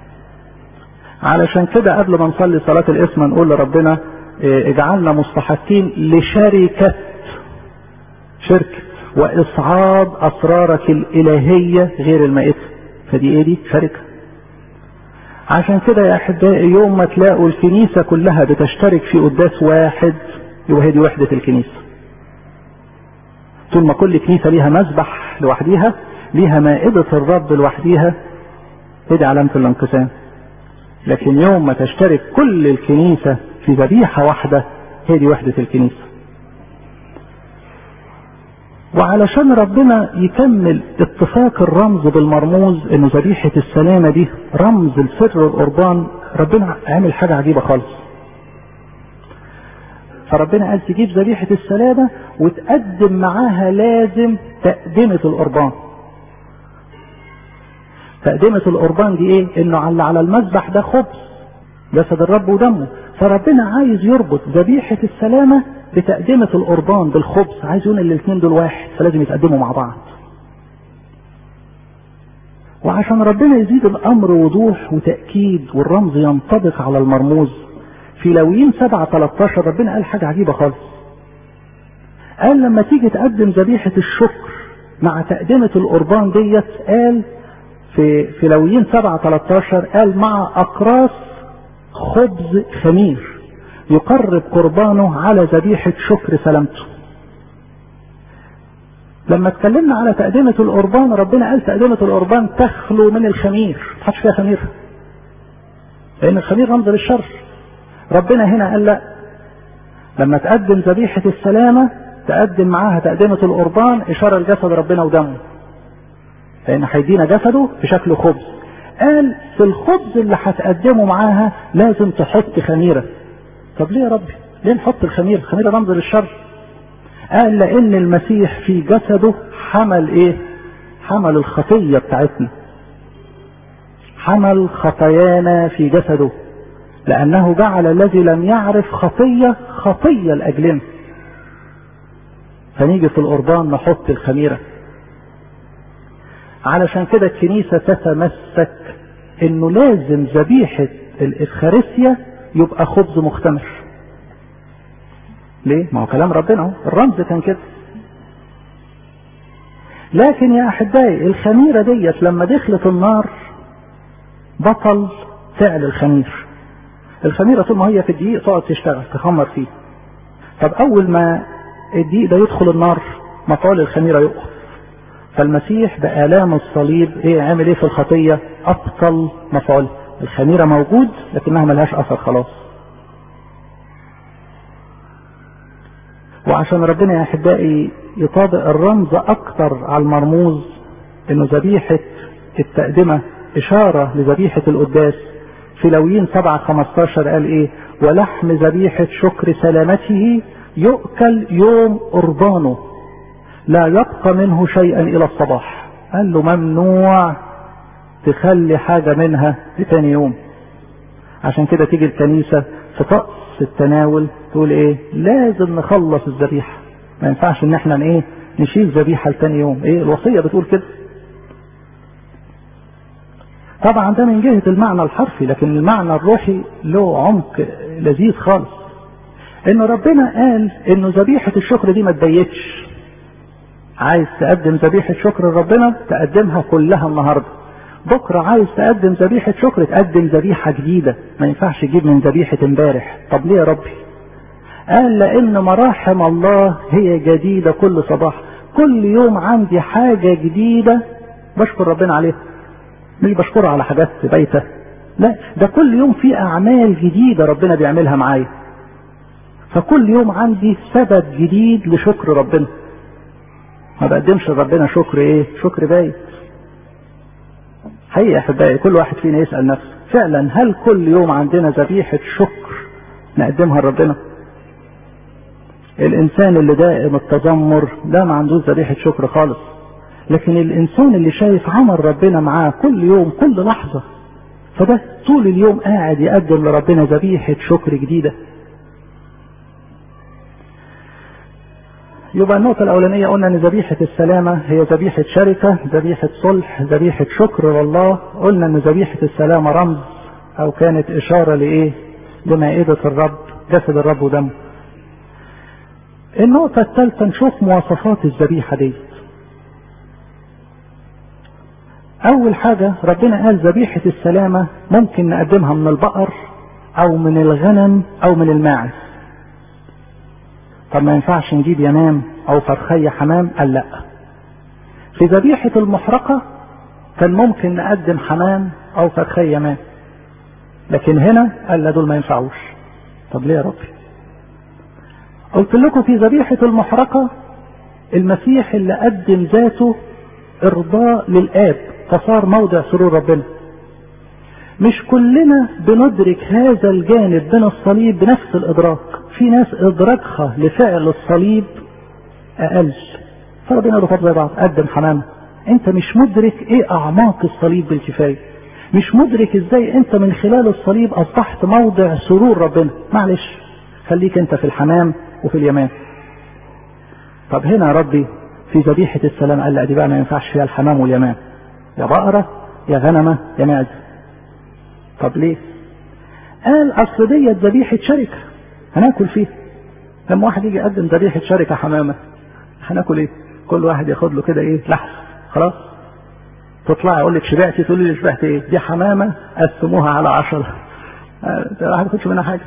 علشان كده قبل ما نصلي صلاة الاسم نقول لربنا إيه اجعلنا مستحقين لشركة شركة وإصعاد أسرارك الإلهية غير المائتة. فدي ايه دي؟ شركة. عشان كده يا احبائي يوم ما تلاقوا الكنيسة كلها بتشترك في قداس واحد يبقى هي دي وحدة الكنيسة. طول ما كل كنيسة ليها مذبح لوحديها ليها مائدة الرب لوحديها هي دي علامة الانقسام. لكن يوم ما تشترك كل الكنيسة في ذبيحة واحدة هي دي وحدة الكنيسة. وعلشان ربنا يكمل اتفاق الرمز بالمرموز ان ذبيحة السلامة دي رمز لسر القربان ربنا عامل حاجة عجيبة خالص فربنا قال تجيب ذبيحة السلامة وتقدم معاها لازم تقدمة القربان تقدمة القربان دي ايه انه على على المذبح ده خبز جسد الرب ودمه فربنا عايز يربط ذبيحة السلامة بتقدمة القربان بالخبز عايز يقول الاثنين دول واحد فلازم يتقدموا مع بعض وعشان ربنا يزيد الامر وضوح وتأكيد والرمز ينطبق على المرموز في لويين 7 13 ربنا قال حاجة عجيبة خالص قال لما تيجي تقدم ذبيحة الشكر مع تقدمة القربان ديت قال في في لويين 7 13 قال مع اقراص خبز خمير يقرب قربانه على ذبيحة شكر سلامته لما اتكلمنا على تقدمة القربان ربنا قال تقدمة القربان تخلو من الخمير ما تحطش فيها خمير لأن الخمير رمز للشر ربنا هنا قال لا لما تقدم ذبيحة السلامة تقدم معاها تقدمة القربان إشارة لجسد ربنا ودمه لأن هيدينا جسده في شكل خبز قال في الخبز اللي هتقدمه معاها لازم تحط خميره طب ليه يا ربي ليه نحط الخمير الخمير رمز للشر قال لان المسيح في جسده حمل ايه حمل الخطية بتاعتنا حمل خطايانا في جسده لانه جعل الذي لم يعرف خطية خطية لاجلنا فنيجي في القربان نحط الخميرة علشان كده الكنيسة تتمسك انه لازم ذبيحة الافخارستيا يبقى خبز مختمر ليه ما هو كلام ربنا اهو الرمز كان كده لكن يا احبائي الخميره ديت لما دخلت النار بطل فعل الخمير الخميره طول ما هي في الدقيق تقعد تشتغل تخمر فيه طب اول ما الدقيق ده يدخل النار مفعول الخميره يقف فالمسيح بآلام الصليب ايه عامل ايه في الخطيه ابطل مفعولها الخميرة موجود لكنها ملهاش أثر خلاص وعشان ربنا يا أحبائي يطابق الرمز أكثر على المرموز إنه ذبيحة التقدمة إشارة لذبيحة القداس في لويين 7 15 قال إيه ولحم ذبيحة شكر سلامته يؤكل يوم قربانه لا يبقى منه شيئا إلى الصباح قال له ممنوع تخلي حاجة منها لتاني يوم عشان كده تيجي الكنيسة في طقس التناول تقول ايه لازم نخلص الذبيحة ما ينفعش ان احنا ايه نشيل ذبيحة لتاني يوم ايه الوصية بتقول كده طبعا ده من جهة المعنى الحرفي لكن المعنى الروحي له عمق لذيذ خالص انه ربنا قال انه ذبيحة الشكر دي ما تبيتش عايز تقدم ذبيحة شكر لربنا تقدمها كلها النهارده بكرة عايز تقدم ذبيحة شكر تقدم ذبيحة جديدة ما ينفعش تجيب من ذبيحة امبارح طب ليه يا ربي قال لان مراحم الله هي جديدة كل صباح كل يوم عندي حاجة جديدة بشكر ربنا عليها مش بشكره على حاجات بايتة لا ده كل يوم في اعمال جديدة ربنا بيعملها معايا فكل يوم عندي سبب جديد لشكر ربنا ما بقدمش لربنا شكر ايه شكر بايت حقيقة يا احبائي كل واحد فينا يسأل نفسه فعلا هل كل يوم عندنا ذبيحة شكر نقدمها لربنا الانسان اللي دائم التذمر ده ما عندوش ذبيحة شكر خالص لكن الانسان اللي شايف عمل ربنا معاه كل يوم كل لحظة فده طول اليوم قاعد يقدم لربنا ذبيحة شكر جديدة يبقى النقطة الأولانية قلنا إن ذبيحة السلامة هي ذبيحة شركة، ذبيحة صلح، ذبيحة شكر لله، قلنا إن ذبيحة السلامة رمز أو كانت إشارة لإيه؟ لمائدة الرب، جسد الرب ودمه. النقطة الثالثة نشوف مواصفات الذبيحة دي. أول حاجة ربنا قال ذبيحة السلامة ممكن نقدمها من البقر أو من الغنم أو من الماعز. طب ما ينفعش نجيب يمام او فرخية حمام قال لا في ذبيحة المحرقة كان ممكن نقدم حمام او فرخية يمام لكن هنا قال لا دول ما ينفعوش طب ليه يا ربي قلت لكم في ذبيحة المحرقة المسيح اللي قدم ذاته ارضاء للاب فصار موضع سرور ربنا مش كلنا بندرك هذا الجانب من الصليب بنفس الادراك في ناس ادراكها لفعل الصليب اقل فربنا له زي بعض قدم حمامه انت مش مدرك ايه اعماق الصليب بالكفايه مش مدرك ازاي انت من خلال الصليب اصبحت موضع سرور ربنا معلش خليك انت في الحمام وفي اليمام طب هنا يا ربي في ذبيحة السلام قال لا دي بقى ما ينفعش فيها الحمام واليمام يا بقرة يا غنمة يا معزة طب ليه قال اصل ديت ذبيحة شركة هناكل فيه لما واحد يجي يقدم ذبيحة شركة حمامة هناكل ايه كل واحد ياخد له كده ايه لحم خلاص تطلع يقول لك شبعتي تقول لي شبعت ايه دي حمامة قسموها على عشرة الواحد ما ياخدش منها حاجة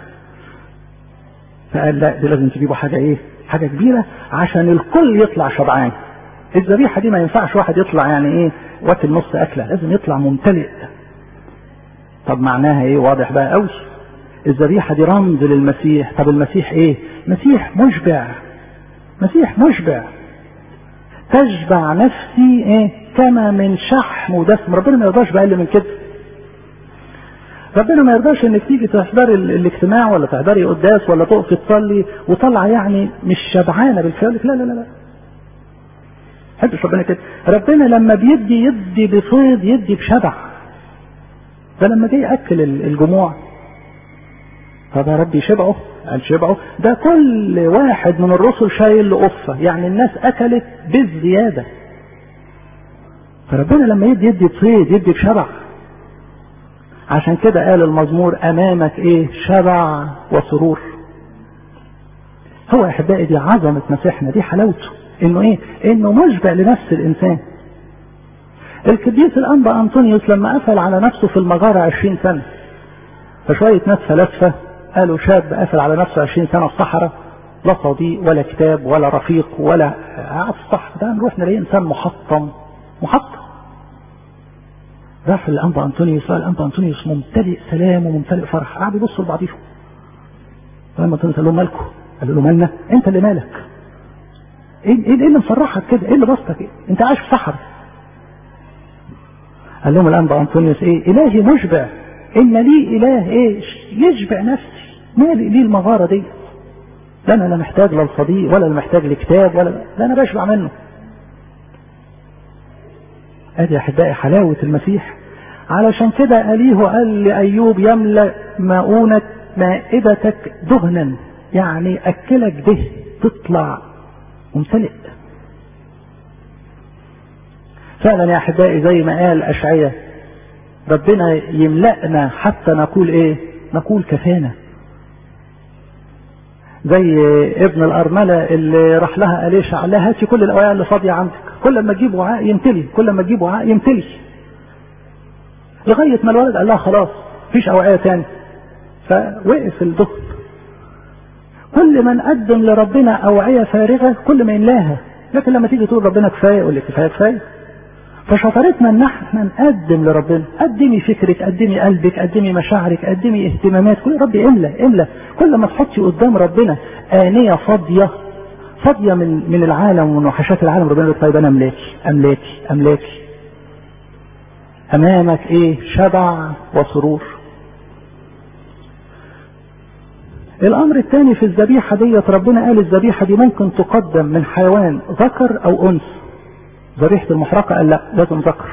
فقال لا دي لازم تجيبوا حاجة ايه حاجة كبيرة عشان الكل يطلع شبعان الذبيحة دي ما ينفعش واحد يطلع يعني ايه واكل نص اكلة لازم يطلع ممتلئ طب معناها ايه واضح بقى قوي الذبيحة دي رمز للمسيح طب المسيح ايه مسيح مشبع مسيح مشبع تشبع نفسي ايه كما من شحم ودسم ربنا ما يرضاش بأقل من كده ربنا ما يرضاش انك تيجي تحضري الاجتماع ولا تحضري قداس ولا تقفي تصلي وطلع يعني مش شبعانه بالفعل لا لا لا لا حبش ربنا كده ربنا لما بيدي يدي بفيض يدي بشبع ده لما جه ياكل الجموع طب يا ربي شبعوا قال شبعوا ده كل واحد من الرسل شايل له قفه يعني الناس اكلت بالزياده فربنا لما يدي يدي بصيد يدي بشبع عشان كده قال المزمور امامك ايه شبع وسرور هو يا احبائي دي عظمه مسيحنا دي حلاوته انه ايه انه مشبع لنفس الانسان القديس الانبا انطونيوس لما قفل على نفسه في المغاره عشرين سنه فشويه ناس فلاسفه قالوا شاب قفل على نفسه عشرين سنه في الصحراء لا صديق ولا كتاب ولا رفيق ولا قاعد في الصحراء ده نروح نلاقيه انسان محطم محطم راح الانبا انطونيوس قال الانبا انطونيوس ممتلئ سلام وممتلئ فرح قعدوا يبصوا لبعضيهم الانبا انطونيوس قال لهم مالكم؟ قالوا له مالنا؟ انت اللي مالك ايه ايه اللي مفرحك كده؟ ايه اللي بسطك؟ إيه؟ انت عايش في صحراء قال لهم الانبا انطونيوس ايه؟ الهي مشبع ان لي اله ايه؟ يشبع نفسي مالي ليه المغاره دي؟ لا انا لا محتاج لا لصديق ولا محتاج لكتاب ولا لا انا بشبع منه ادي يا احبائي حلاوه المسيح علشان كده اليه قال لايوب يملا مؤونه مائدتك دهنا يعني اكلك ده تطلع ممتلئ فعلا يا احبائي زي ما قال اشعياء ربنا يملأنا حتى نقول ايه نقول كفانا زي ابن الأرملة اللي راح لها أليشع قال لها هاتي كل الأوعية اللي فاضية عندك كل ما تجيب وعاء يمتلي كل ما تجيب وعاء يمتلي لغاية ما الولد قال لها خلاص مفيش أوعية تاني فوقف الدهن كل ما نقدم لربنا أوعية فارغة كل ما يملاها لكن لما تيجي تقول ربنا كفاية يقول لك كفاية كفاية فشطارتنا ان احنا نقدم لربنا قدمي فكرك قدمي قلبك قدمي مشاعرك قدمي اهتمامات كل ربي املى املى كل ما تحطي قدام ربنا آنية فاضية فاضية من من العالم ومن وحشات العالم ربنا يقول طيب انا املاكي املاكي املاكي امامك ايه شبع وسرور الامر الثاني في الذبيحة ديت ربنا قال الذبيحة دي ممكن تقدم من حيوان ذكر او انثى ذبيحة المحرقة قال لا لازم ذكر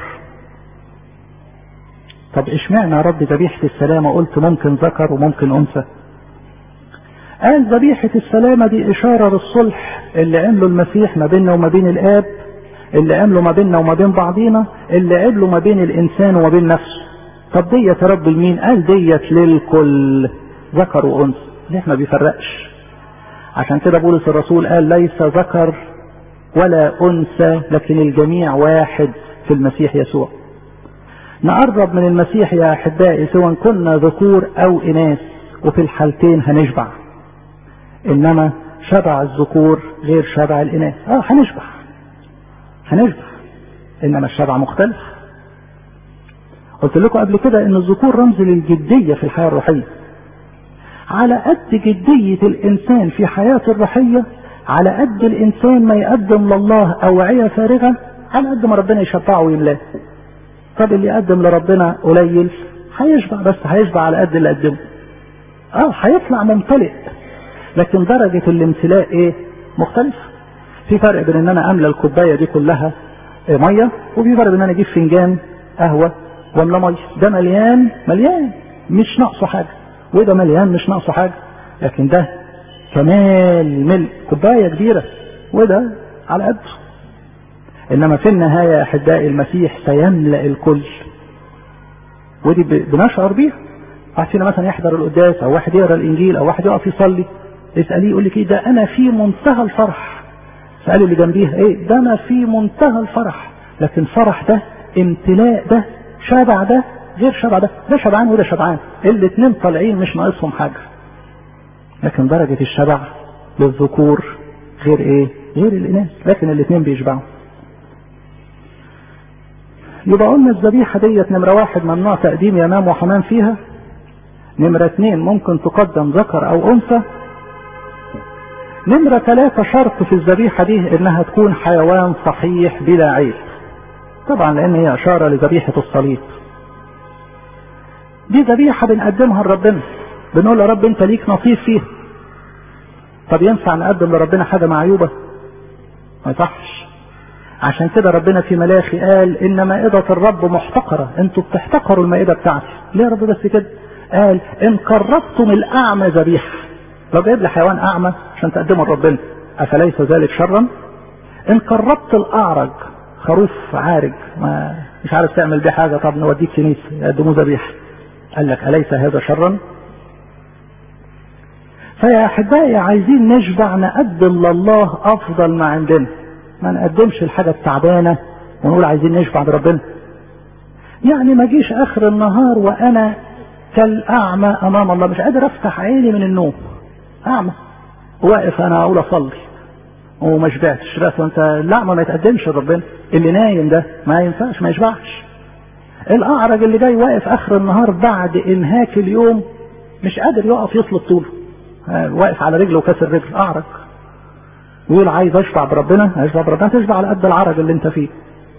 طب اشمعنى يا رب ذبيحة السلامة قلت ممكن ذكر وممكن انثى قال ذبيحة السلامة دي اشارة للصلح اللي عمله المسيح ما بيننا وما بين الاب اللي عمله ما بيننا وما بين بعضينا اللي عمله ما بين الانسان وما بين نفسه طب ديت يا رب لمين قال ديت للكل ذكر وانثى ليه ما بيفرقش عشان كده بولس الرسول قال ليس ذكر ولا انثى لكن الجميع واحد في المسيح يسوع نقرب من المسيح يا احبائي سواء كنا ذكور او اناث وفي الحالتين هنشبع انما شبع الذكور غير شبع الاناث اه هنشبع هنشبع انما الشبع مختلف قلت لكم قبل كده ان الذكور رمز للجديه في الحياه الروحيه على قد جديه الانسان في حياته الروحيه على قد الانسان ما يقدم لله اوعيه فارغه على قد ما ربنا يشبعه ويملاه طب اللي يقدم لربنا قليل هيشبع بس هيشبع على قد اللي قدمه اه هيطلع ممتلئ لكن درجة الامتلاء ايه مختلفة في فرق بين ان انا املى الكوباية دي كلها مية وفي فرق بين ان انا اجيب فنجان قهوة واملى مية ده مليان مليان مش ناقصه حاجة وده مليان مش ناقصه حاجة لكن ده كمال ملء كوباية كبيرة وده على قده انما في النهاية يا احبائي المسيح سيملأ الكل ودي بنشعر بيها واحد فينا مثلا يحضر القداس او واحد يقرا الانجيل او واحد يقف يصلي اساليه يقول لك ايه ده انا في منتهى الفرح اسالي اللي جنبيها ايه ده انا في منتهى الفرح لكن فرح ده امتلاء ده شبع ده غير شبع ده ده شبعان وده شبعان الاثنين طالعين مش ناقصهم حاجه لكن درجه الشبع للذكور غير ايه غير الاناث لكن الاثنين بيشبعوا يبقى قلنا الذبيحه ديت نمره واحد ممنوع تقديم يمام وحمام فيها نمرة اثنين ممكن تقدم ذكر او انثى نمرة ثلاثة شرط في الذبيحة دي انها تكون حيوان صحيح بلا عيب طبعا لان هي اشارة لذبيحة الصليب دي ذبيحة بنقدمها لربنا بنقول يا رب انت ليك نصيب فيها طب ينفع نقدم لربنا حاجة معيوبة ما يصحش عشان كده ربنا في ملاخي قال ان مائدة الرب محتقرة انتوا بتحتقروا المائدة بتاعتي ليه يا رب بس كده قال ان قربتم الاعمى ذبيحه لو جايب لي حيوان اعمى عشان تقدمه لربنا افليس ذلك شرا ان قربت الاعرج خروف عارج ما مش عارف تعمل بيه حاجه طب نوديك كنيسه يقدموه ذبيحه قال لك اليس هذا شرا فيا احبائي عايزين نشبع نقدم لله افضل ما عندنا ما نقدمش الحاجه التعبانه ونقول عايزين نشبع لربنا يعني ما جيش اخر النهار وانا كالأعمى أمام الله مش قادر أفتح عيني من النوم أعمى واقف أنا أقول أصلي وما شبعتش بس وأنت الأعمى ما يتقدمش لربنا اللي نايم ده ما ينفعش ما يشبعش الأعرج اللي جاي واقف آخر النهار بعد إنهاك اليوم مش قادر يقف يصلب طوله واقف على رجله وكسر رجل أعرج ويقول عايز أشبع بربنا أشبع بربنا تشبع على قد العرج اللي أنت فيه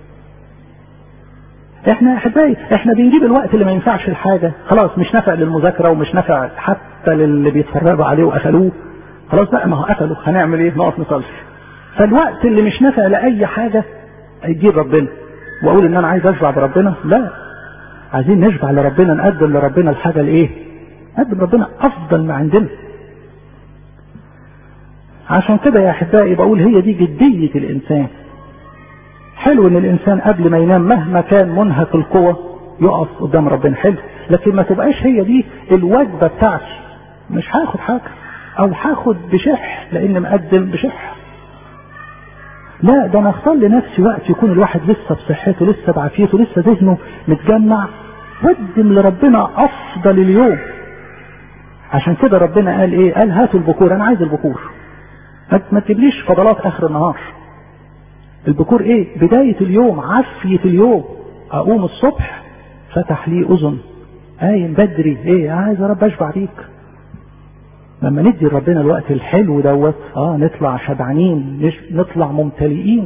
احنا احبائي احنا بنجيب الوقت اللي ما ينفعش الحاجة خلاص مش نافع للمذاكرة ومش نافع حتى للي بيتفرجوا عليه وقفلوه خلاص بقى ما هو قفلوا هنعمل ايه نقف نصلي فالوقت اللي مش نافع لأي حاجة هيجيب ربنا واقول ان انا عايز اشبع بربنا لا عايزين نشبع لربنا نقدم لربنا الحاجة الايه نقدم ربنا افضل ما عندنا عشان كده يا احبائي بقول هي دي جدية الانسان حلو ان الانسان قبل ما ينام مهما كان منهك القوة يقف قدام ربنا حلو لكن ما تبقاش هي دي الوجبة بتاعتي مش هاخد حاجة او هاخد بشح لان مقدم بشح لا ده انا اختار لنفسي وقت يكون الواحد لسه بصحته لسه بعافيته لسه ذهنه متجمع قدم لربنا افضل اليوم عشان كده ربنا قال ايه قال هاتوا البكور انا عايز البكور ما تجيبليش فضلات اخر النهار البكور ايه بداية اليوم عافية اليوم اقوم الصبح فتح لي اذن قايم بدري ايه عايز يا رب اشبع بيك لما ندي لربنا الوقت الحلو دوت اه نطلع شبعانين نطلع ممتلئين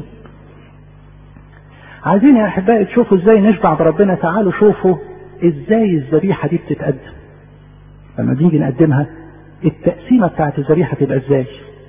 عايزين يا احبائي تشوفوا ازاي نشبع بربنا تعالوا شوفوا ازاي الذبيحه دي بتتقدم لما بنيجي نقدمها التقسيمة بتاعت الذبيحة تبقى ازاي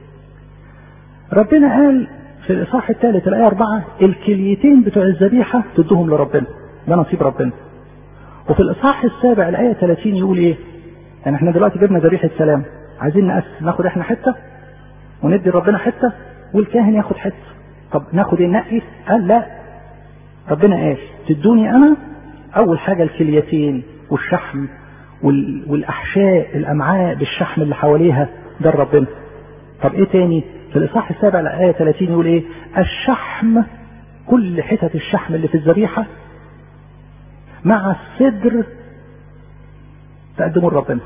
ربنا قال في الإصحاح الثالث الآية أربعة الكليتين بتوع الذبيحة تدوهم لربنا ده نصيب ربنا وفي الإصحاح السابع الآية 30 يقول إيه؟ يعني إحنا دلوقتي جبنا ذبيحة سلام عايزين نقسم ناخد إحنا حتة وندي لربنا حتة والكاهن ياخد حتة طب ناخد إيه نقي؟ قال لا ربنا قال تدوني أنا أول حاجة الكليتين والشحم والأحشاء الأمعاء بالشحم اللي حواليها ده ربنا طب إيه تاني؟ في الإصحاح السابع الآية 30 يقول إيه؟ الشحم كل حتت الشحم اللي في الذبيحة مع الصدر تقدموا لربنا.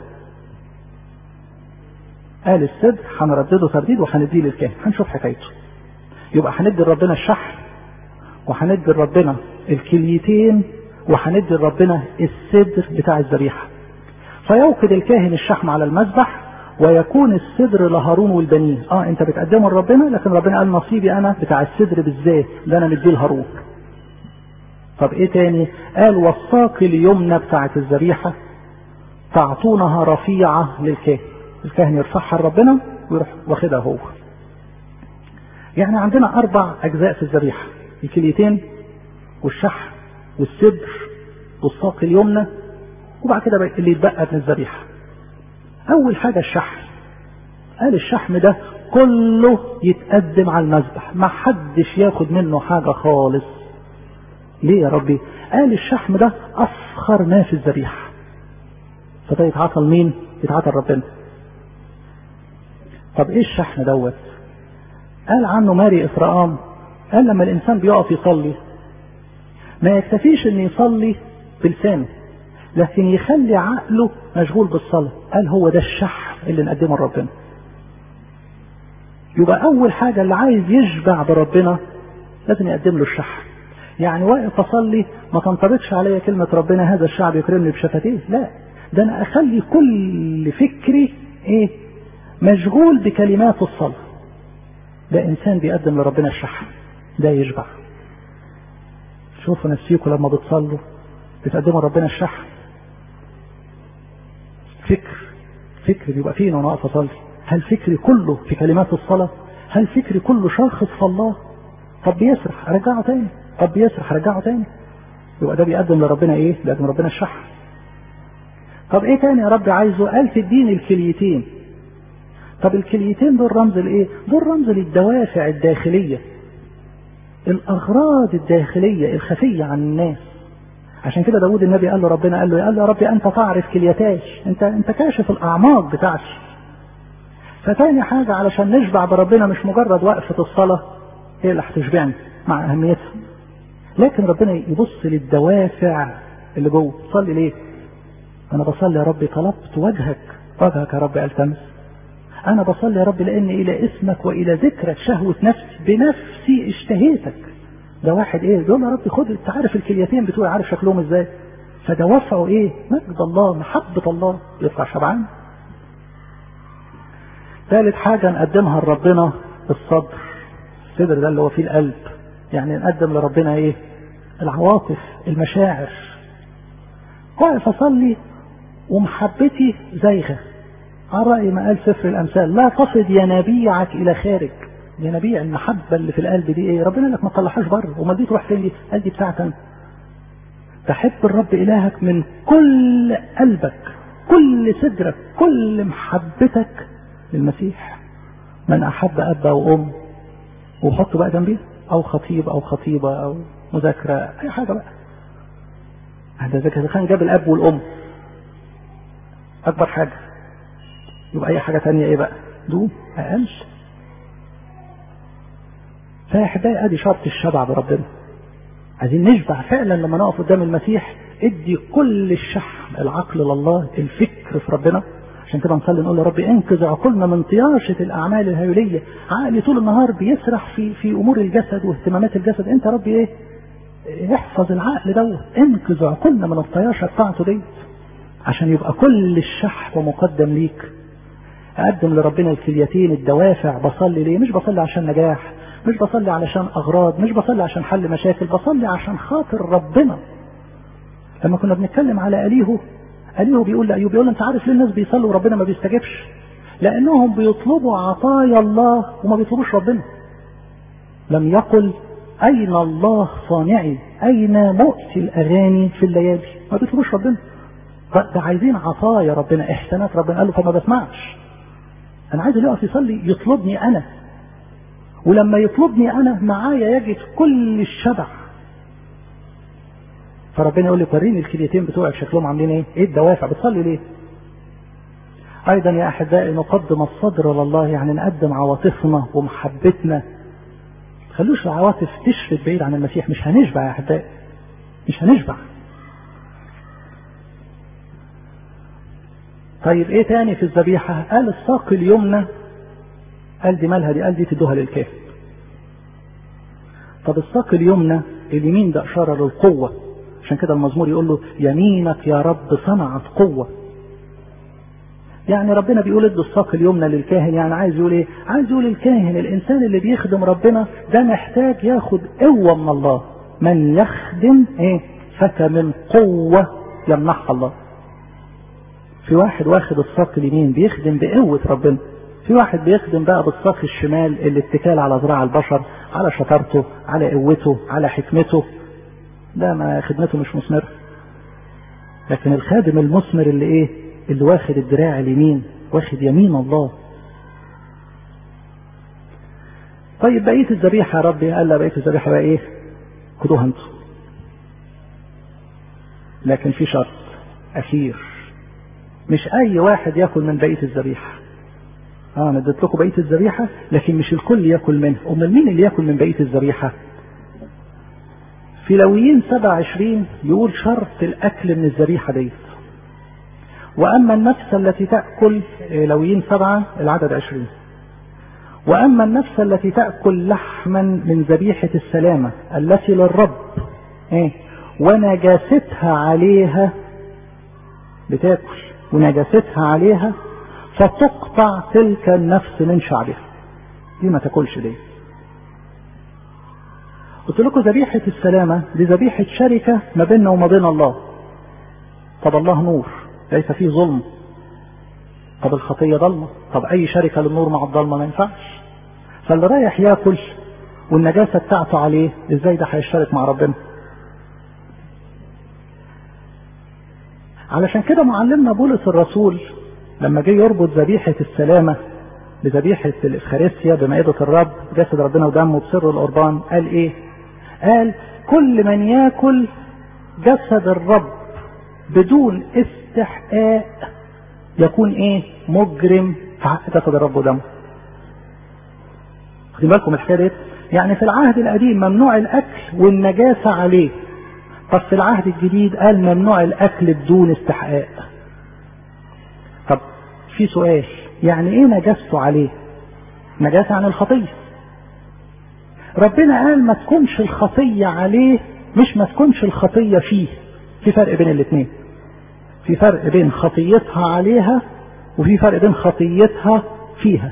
قال الصدر هنردده ترديد وهنديه للكاهن، هنشوف حكايته. يبقى هندي لربنا الشحم وهندي لربنا الكليتين وهندي لربنا الصدر بتاع الذبيحة. فيوقد الكاهن الشحم على المذبح ويكون الصدر لهارون والبنين اه انت بتقدمه لربنا لكن ربنا قال نصيبي انا بتاع الصدر بالذات اللي انا مديه لهارون طب ايه تاني قال والساق اليمنى بتاعت الذبيحة تعطونها رفيعة للكاهن الكاهن يرفعها لربنا ويروح واخدها هو يعني عندنا اربع اجزاء في الذبيحة الكليتين والشحم والصدر والساق اليمنى وبعد كده اللي يتبقى من الذبيحه أول حاجة الشحم قال الشحم ده كله يتقدم على المذبح ما حدش ياخد منه حاجة خالص ليه يا ربي قال الشحم ده أفخر ما في الذبيحة فده يتعاطى لمين يتعاطى ربنا طب ايه الشحم دوت قال عنه ماري إفرام قال لما الإنسان بيقف يصلي ما يكتفيش إن يصلي بلسانه لكن يخلي عقله مشغول بالصلاة قال هو ده الشحم اللي نقدمه لربنا يبقى أول حاجة اللي عايز يشبع بربنا لازم يقدم له الشحم يعني واقف أصلي ما تنطبقش عليا كلمة ربنا هذا الشعب يكرمني بشفتيه لا ده أنا أخلي كل فكري إيه مشغول بكلمات الصلاة ده إنسان بيقدم لربنا الشحم ده يشبع شوفوا نفسيكم لما بتصلوا بتقدموا لربنا الشحم فكر فكر بيبقى فين وانا واقف اصلي هل فكري كله في كلمات الصلاه هل فكري كله شاخص في الله طب بيسرح ارجعه تاني طب بيسرح ارجعه تاني يبقى ده بيقدم لربنا ايه بيقدم لربنا الشحم طب ايه تاني يا رب عايزه قال تديني الكليتين طب الكليتين دول رمز لايه دول رمز للدوافع الداخليه الاغراض الداخليه الخفيه عن الناس عشان كده داود النبي قال له ربنا قال له قال له يا رب انت تعرف كليتاش انت انت كاشف الاعماق بتاعتي فتاني حاجة علشان نشبع بربنا مش مجرد وقفة الصلاة هي اللي هتشبعني مع أهميتها لكن ربنا يبص للدوافع اللي جوه تصلي ليه؟ أنا بصلي يا رب طلبت وجهك وجهك يا رب التمس أنا بصلي يا رب لأن إلى اسمك وإلى ذكرك شهوة نفسي بنفسي اشتهيتك ده واحد ايه دول يا رب خد انت عارف الكليتين بتوعي عارف شكلهم ازاي فدوافعه ايه مجد الله محبة الله يطلع شبعان ثالث حاجة نقدمها لربنا الصدر الصدر ده اللي هو فيه القلب يعني نقدم لربنا ايه العواطف المشاعر واقف اصلي ومحبتي زايغه على رأي ما قال سفر الأمثال لا تصد ينابيعك إلى خارج ينابيع المحبة اللي في القلب دي إيه ربنا لك ما تطلعهاش بره وما دي تروح فين دي قال دي بتاعتك تحب الرب إلهك من كل قلبك كل صدرك كل محبتك للمسيح من أحب أب أو أم وحط بقى جنبيه أو خطيب أو خطيبة أو مذاكرة أي حاجة بقى هذا ذكر كان جاب الأب والأم أكبر حاجة يبقى أي حاجة تانية إيه بقى دوم أقل فيا أحبائي أدي شرط الشبع بربنا عايزين نشبع فعلا لما نقف قدام المسيح ادي كل الشحم العقل لله الفكر في ربنا عشان كده نصلي نقول يا رب انقذ عقولنا من طياشة الأعمال الهيولية عقلي طول النهار بيسرح في في أمور الجسد واهتمامات الجسد أنت يا رب إيه احفظ العقل دوت انقذ عقولنا من الطياشة بتاعته دي عشان يبقى كل الشحم مقدم ليك أقدم لربنا الكليتين الدوافع بصلي ليه مش بصلي عشان نجاح مش بصلي علشان أغراض مش بصلي عشان حل مشاكل بصلي عشان خاطر ربنا لما كنا بنتكلم على أليهو أليهو بيقول لأيوب بيقول أنت عارف ليه الناس بيصلوا وربنا ما بيستجبش لانهم بيطلبوا عطايا الله وما بيطلبوش ربنا لم يقل اين الله صانعي اين مؤتي الاغاني في الليالي ما بيطلبوش ربنا ده عايزين عطايا ربنا احسانات ربنا قال له فما بسمعش انا عايز اللي يقف يصلي يطلبني انا ولما يطلبني انا معايا يجد كل الشبع فربنا يقول لي وريني الكليتين بتوعك شكلهم عاملين ايه؟ ايه الدوافع؟ بتصلي ليه؟ ايضا يا احبائي نقدم الصدر لله يعني نقدم عواطفنا ومحبتنا خلوش العواطف تشرد بعيد عن المسيح مش هنشبع يا احبائي مش هنشبع طيب ايه تاني في الذبيحة قال الساق اليمنى قال دي مالها دي قال دي تدوها للكاهن طب الساق اليمنى اليمين ده اشارة للقوة عشان كده المزمور يقول له يمينك يا رب صنعت قوة يعني ربنا بيقول ادوا الساق اليمنى للكاهن يعني عايز يقول ايه عايز يقول الكاهن الانسان اللي بيخدم ربنا ده محتاج ياخد قوة من الله من يخدم ايه فكمن قوة يمنحها الله في واحد واخد الساق اليمين بيخدم بقوة ربنا في واحد بيخدم بقى بالساق الشمال الاتكال على ذراع البشر على شطارته على قوته على حكمته ده ما خدمته مش مثمرة لكن الخادم المثمر اللي ايه اللي واخد الدراع اليمين واخد يمين الله طيب بقية الذبيحة يا ربي قال لا بقية الذبيحة بقى ايه خدوها انتوا لكن في شرط اخير مش اي واحد ياكل من بقية الذبيحة اه انا اديت لكم بقية الذبيحة لكن مش الكل ياكل منها امال مين اللي ياكل من بقية الذبيحة في لويين 27 يقول شرط الاكل من الذبيحة ديت واما النفس التي تأكل لويين سبعة العدد عشرين واما النفس التي تأكل لحما من ذبيحة السلامة التي للرب ايه ونجاستها عليها بتاكل ونجاستها عليها فتقطع تلك النفس من شعبها دي ما تاكلش دي قلت لكم ذبيحة السلامة دي ذبيحة شركة ما بيننا وما بين الله طب الله نور ليس فيه ظلم طب الخطية ضلمة طب أي شركة للنور مع الضلمة ما ينفعش فاللي رايح ياكل والنجاسة بتاعته عليه ازاي ده هيشترك مع ربنا علشان كده معلمنا بولس الرسول لما جه يربط ذبيحة السلامة بذبيحة الإفخارستيا بمائدة الرب جسد ربنا ودمه بسر القربان قال إيه؟ قال كل من ياكل جسد الرب بدون استحقاق يكون إيه؟ مجرم في حق جسد الرب ودمه. خدي بالكم الحكاية دي يعني في العهد القديم ممنوع الأكل والنجاسة عليه. طب في العهد الجديد قال ممنوع الأكل بدون استحقاق. طب في سؤال يعني ايه نجاسته عليه نجاسة عن الخطية ربنا قال ما تكونش الخطية عليه مش ما تكونش الخطية فيه في فرق بين الاثنين في فرق بين خطيتها عليها وفي فرق بين خطيتها فيها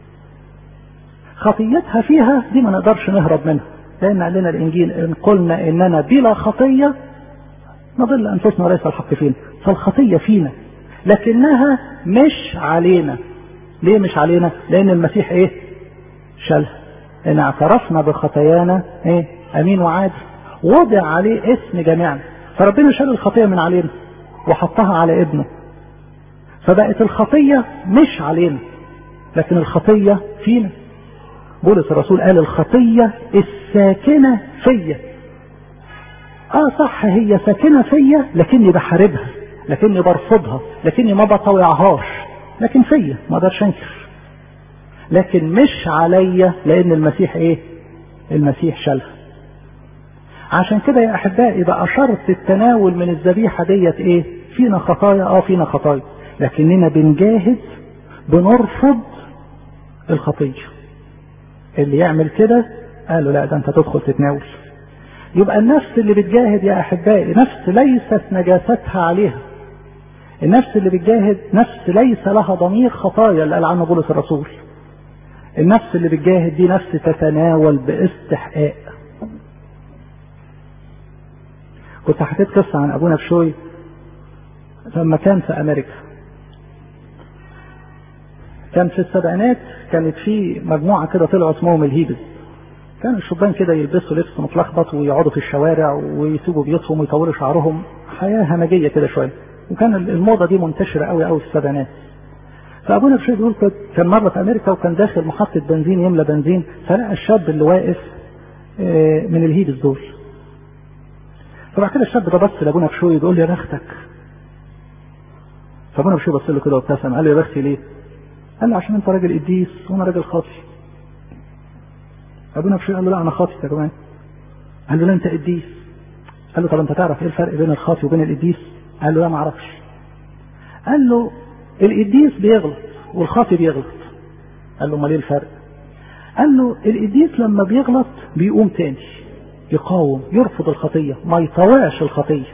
خطيتها فيها دي ما نقدرش نهرب منها لان قال لنا الانجيل ان قلنا اننا بلا خطية نضل انفسنا وليس الحق فينا فالخطية فينا لكنها مش علينا ليه مش علينا لان المسيح ايه شالها ان اعترفنا بخطايانا ايه امين وعادل وضع عليه اسم جميعنا فربنا شال الخطية من علينا وحطها على ابنه فبقت الخطية مش علينا لكن الخطية فينا بولس الرسول قال الخطية الساكنة فيا اه صح هي ساكنة فيا لكني بحاربها لكني برفضها لكني ما بطوعهاش لكن فيا ما اقدرش انكر لكن مش عليا لان المسيح ايه المسيح شالها عشان كده يا احبائي بقى شرط التناول من الذبيحه ديت ايه فينا خطايا اه فينا خطايا لكننا بنجاهد بنرفض الخطيه اللي يعمل كده قالوا لا ده انت تدخل تتناول يبقى النفس اللي بتجاهد يا احبائي نفس ليست نجاستها عليها النفس اللي بتجاهد نفس ليس لها ضمير خطايا اللي قال عنه بولس الرسول النفس اللي بتجاهد دي نفس تتناول باستحقاق كنت حكيت قصة عن أبونا بشوي لما كان في أمريكا كان في السبعينات كانت في مجموعة كده طلعوا اسمهم الهيبز كانوا الشبان كده يلبسوا لبس متلخبط ويقعدوا في الشوارع ويسيبوا بيوتهم ويطولوا شعرهم حياة همجية كده شوية وكان الموضة دي منتشرة قوي قوي في السبعينات فابونا بشير بيقول كان مرة في امريكا وكان داخل محطة بنزين يملى بنزين فلقى الشاب اللي واقف من الهيبز دول فبعد كده الشاب ده بص لابونا بشوي يقول له يا بختك فابونا بشوي بص له كده وابتسم قال له يا بختي ليه؟ قال له عشان انت راجل قديس وانا راجل خاطي ابونا بشوي قال له لا انا خاطي يا كمان قال له لا انت قديس قال له طب انت تعرف ايه الفرق بين الخاطي وبين القديس؟ قال له لا ما اعرفش قال له القديس بيغلط والخاطي بيغلط قال له امال ايه الفرق؟ قال له القديس لما بيغلط بيقوم تاني يقاوم يرفض الخطية ما يطوعش الخطية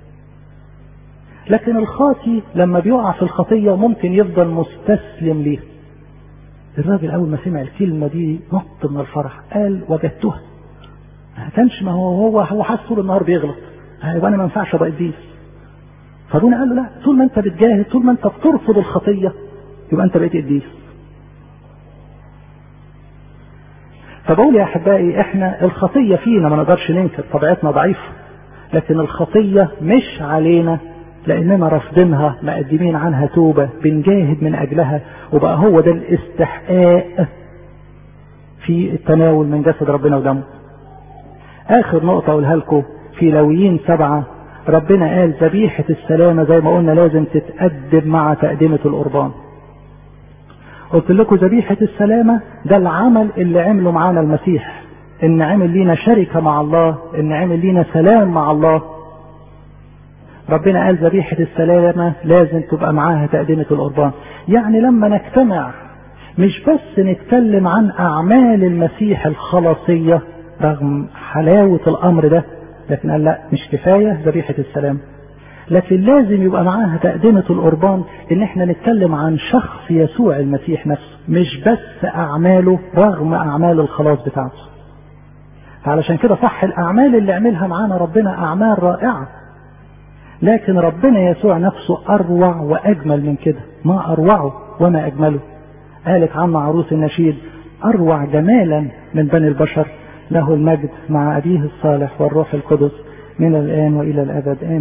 لكن الخاطي لما بيقع في الخطية ممكن يفضل مستسلم ليه الراجل أول ما سمع الكلمة دي نط من الفرح قال وجدتها ما كانش ما هو هو هو حاسس طول النهار بيغلط يبقى أنا ما ينفعش أبقى قديس فابونا قال له لا طول ما أنت بتجاهد طول ما أنت بترفض الخطية يبقى أنت بقيت قديس فبقول يا احبائي احنا الخطيه فينا ما نقدرش ننكر طبيعتنا ضعيفه لكن الخطيه مش علينا لاننا رافضينها مقدمين عنها توبه بنجاهد من اجلها وبقى هو ده الاستحقاق في التناول من جسد ربنا ودمه اخر نقطه اقولها لكم في لويين سبعه ربنا قال ذبيحه السلامه زي ما قلنا لازم تتقدم مع تقدمه القربان قلت لكم ذبيحة السلامة ده العمل اللي عمله معانا المسيح ان عمل لينا شركة مع الله ان عمل لينا سلام مع الله ربنا قال ذبيحة السلامة لازم تبقى معاها تقدمة القربان يعني لما نجتمع مش بس نتكلم عن أعمال المسيح الخلاصية رغم حلاوة الأمر ده لكن قال لا مش كفاية ذبيحة السلام لكن لازم يبقى معاها تقدمة القربان ان احنا نتكلم عن شخص يسوع المسيح نفسه مش بس اعماله رغم اعمال الخلاص بتاعته علشان كده صح الاعمال اللي عملها معانا ربنا اعمال رائعة لكن ربنا يسوع نفسه اروع واجمل من كده ما اروعه وما اجمله قالت عنه عروس النشيد اروع جمالا من بني البشر له المجد مع ابيه الصالح والروح القدس من الان والى الابد امين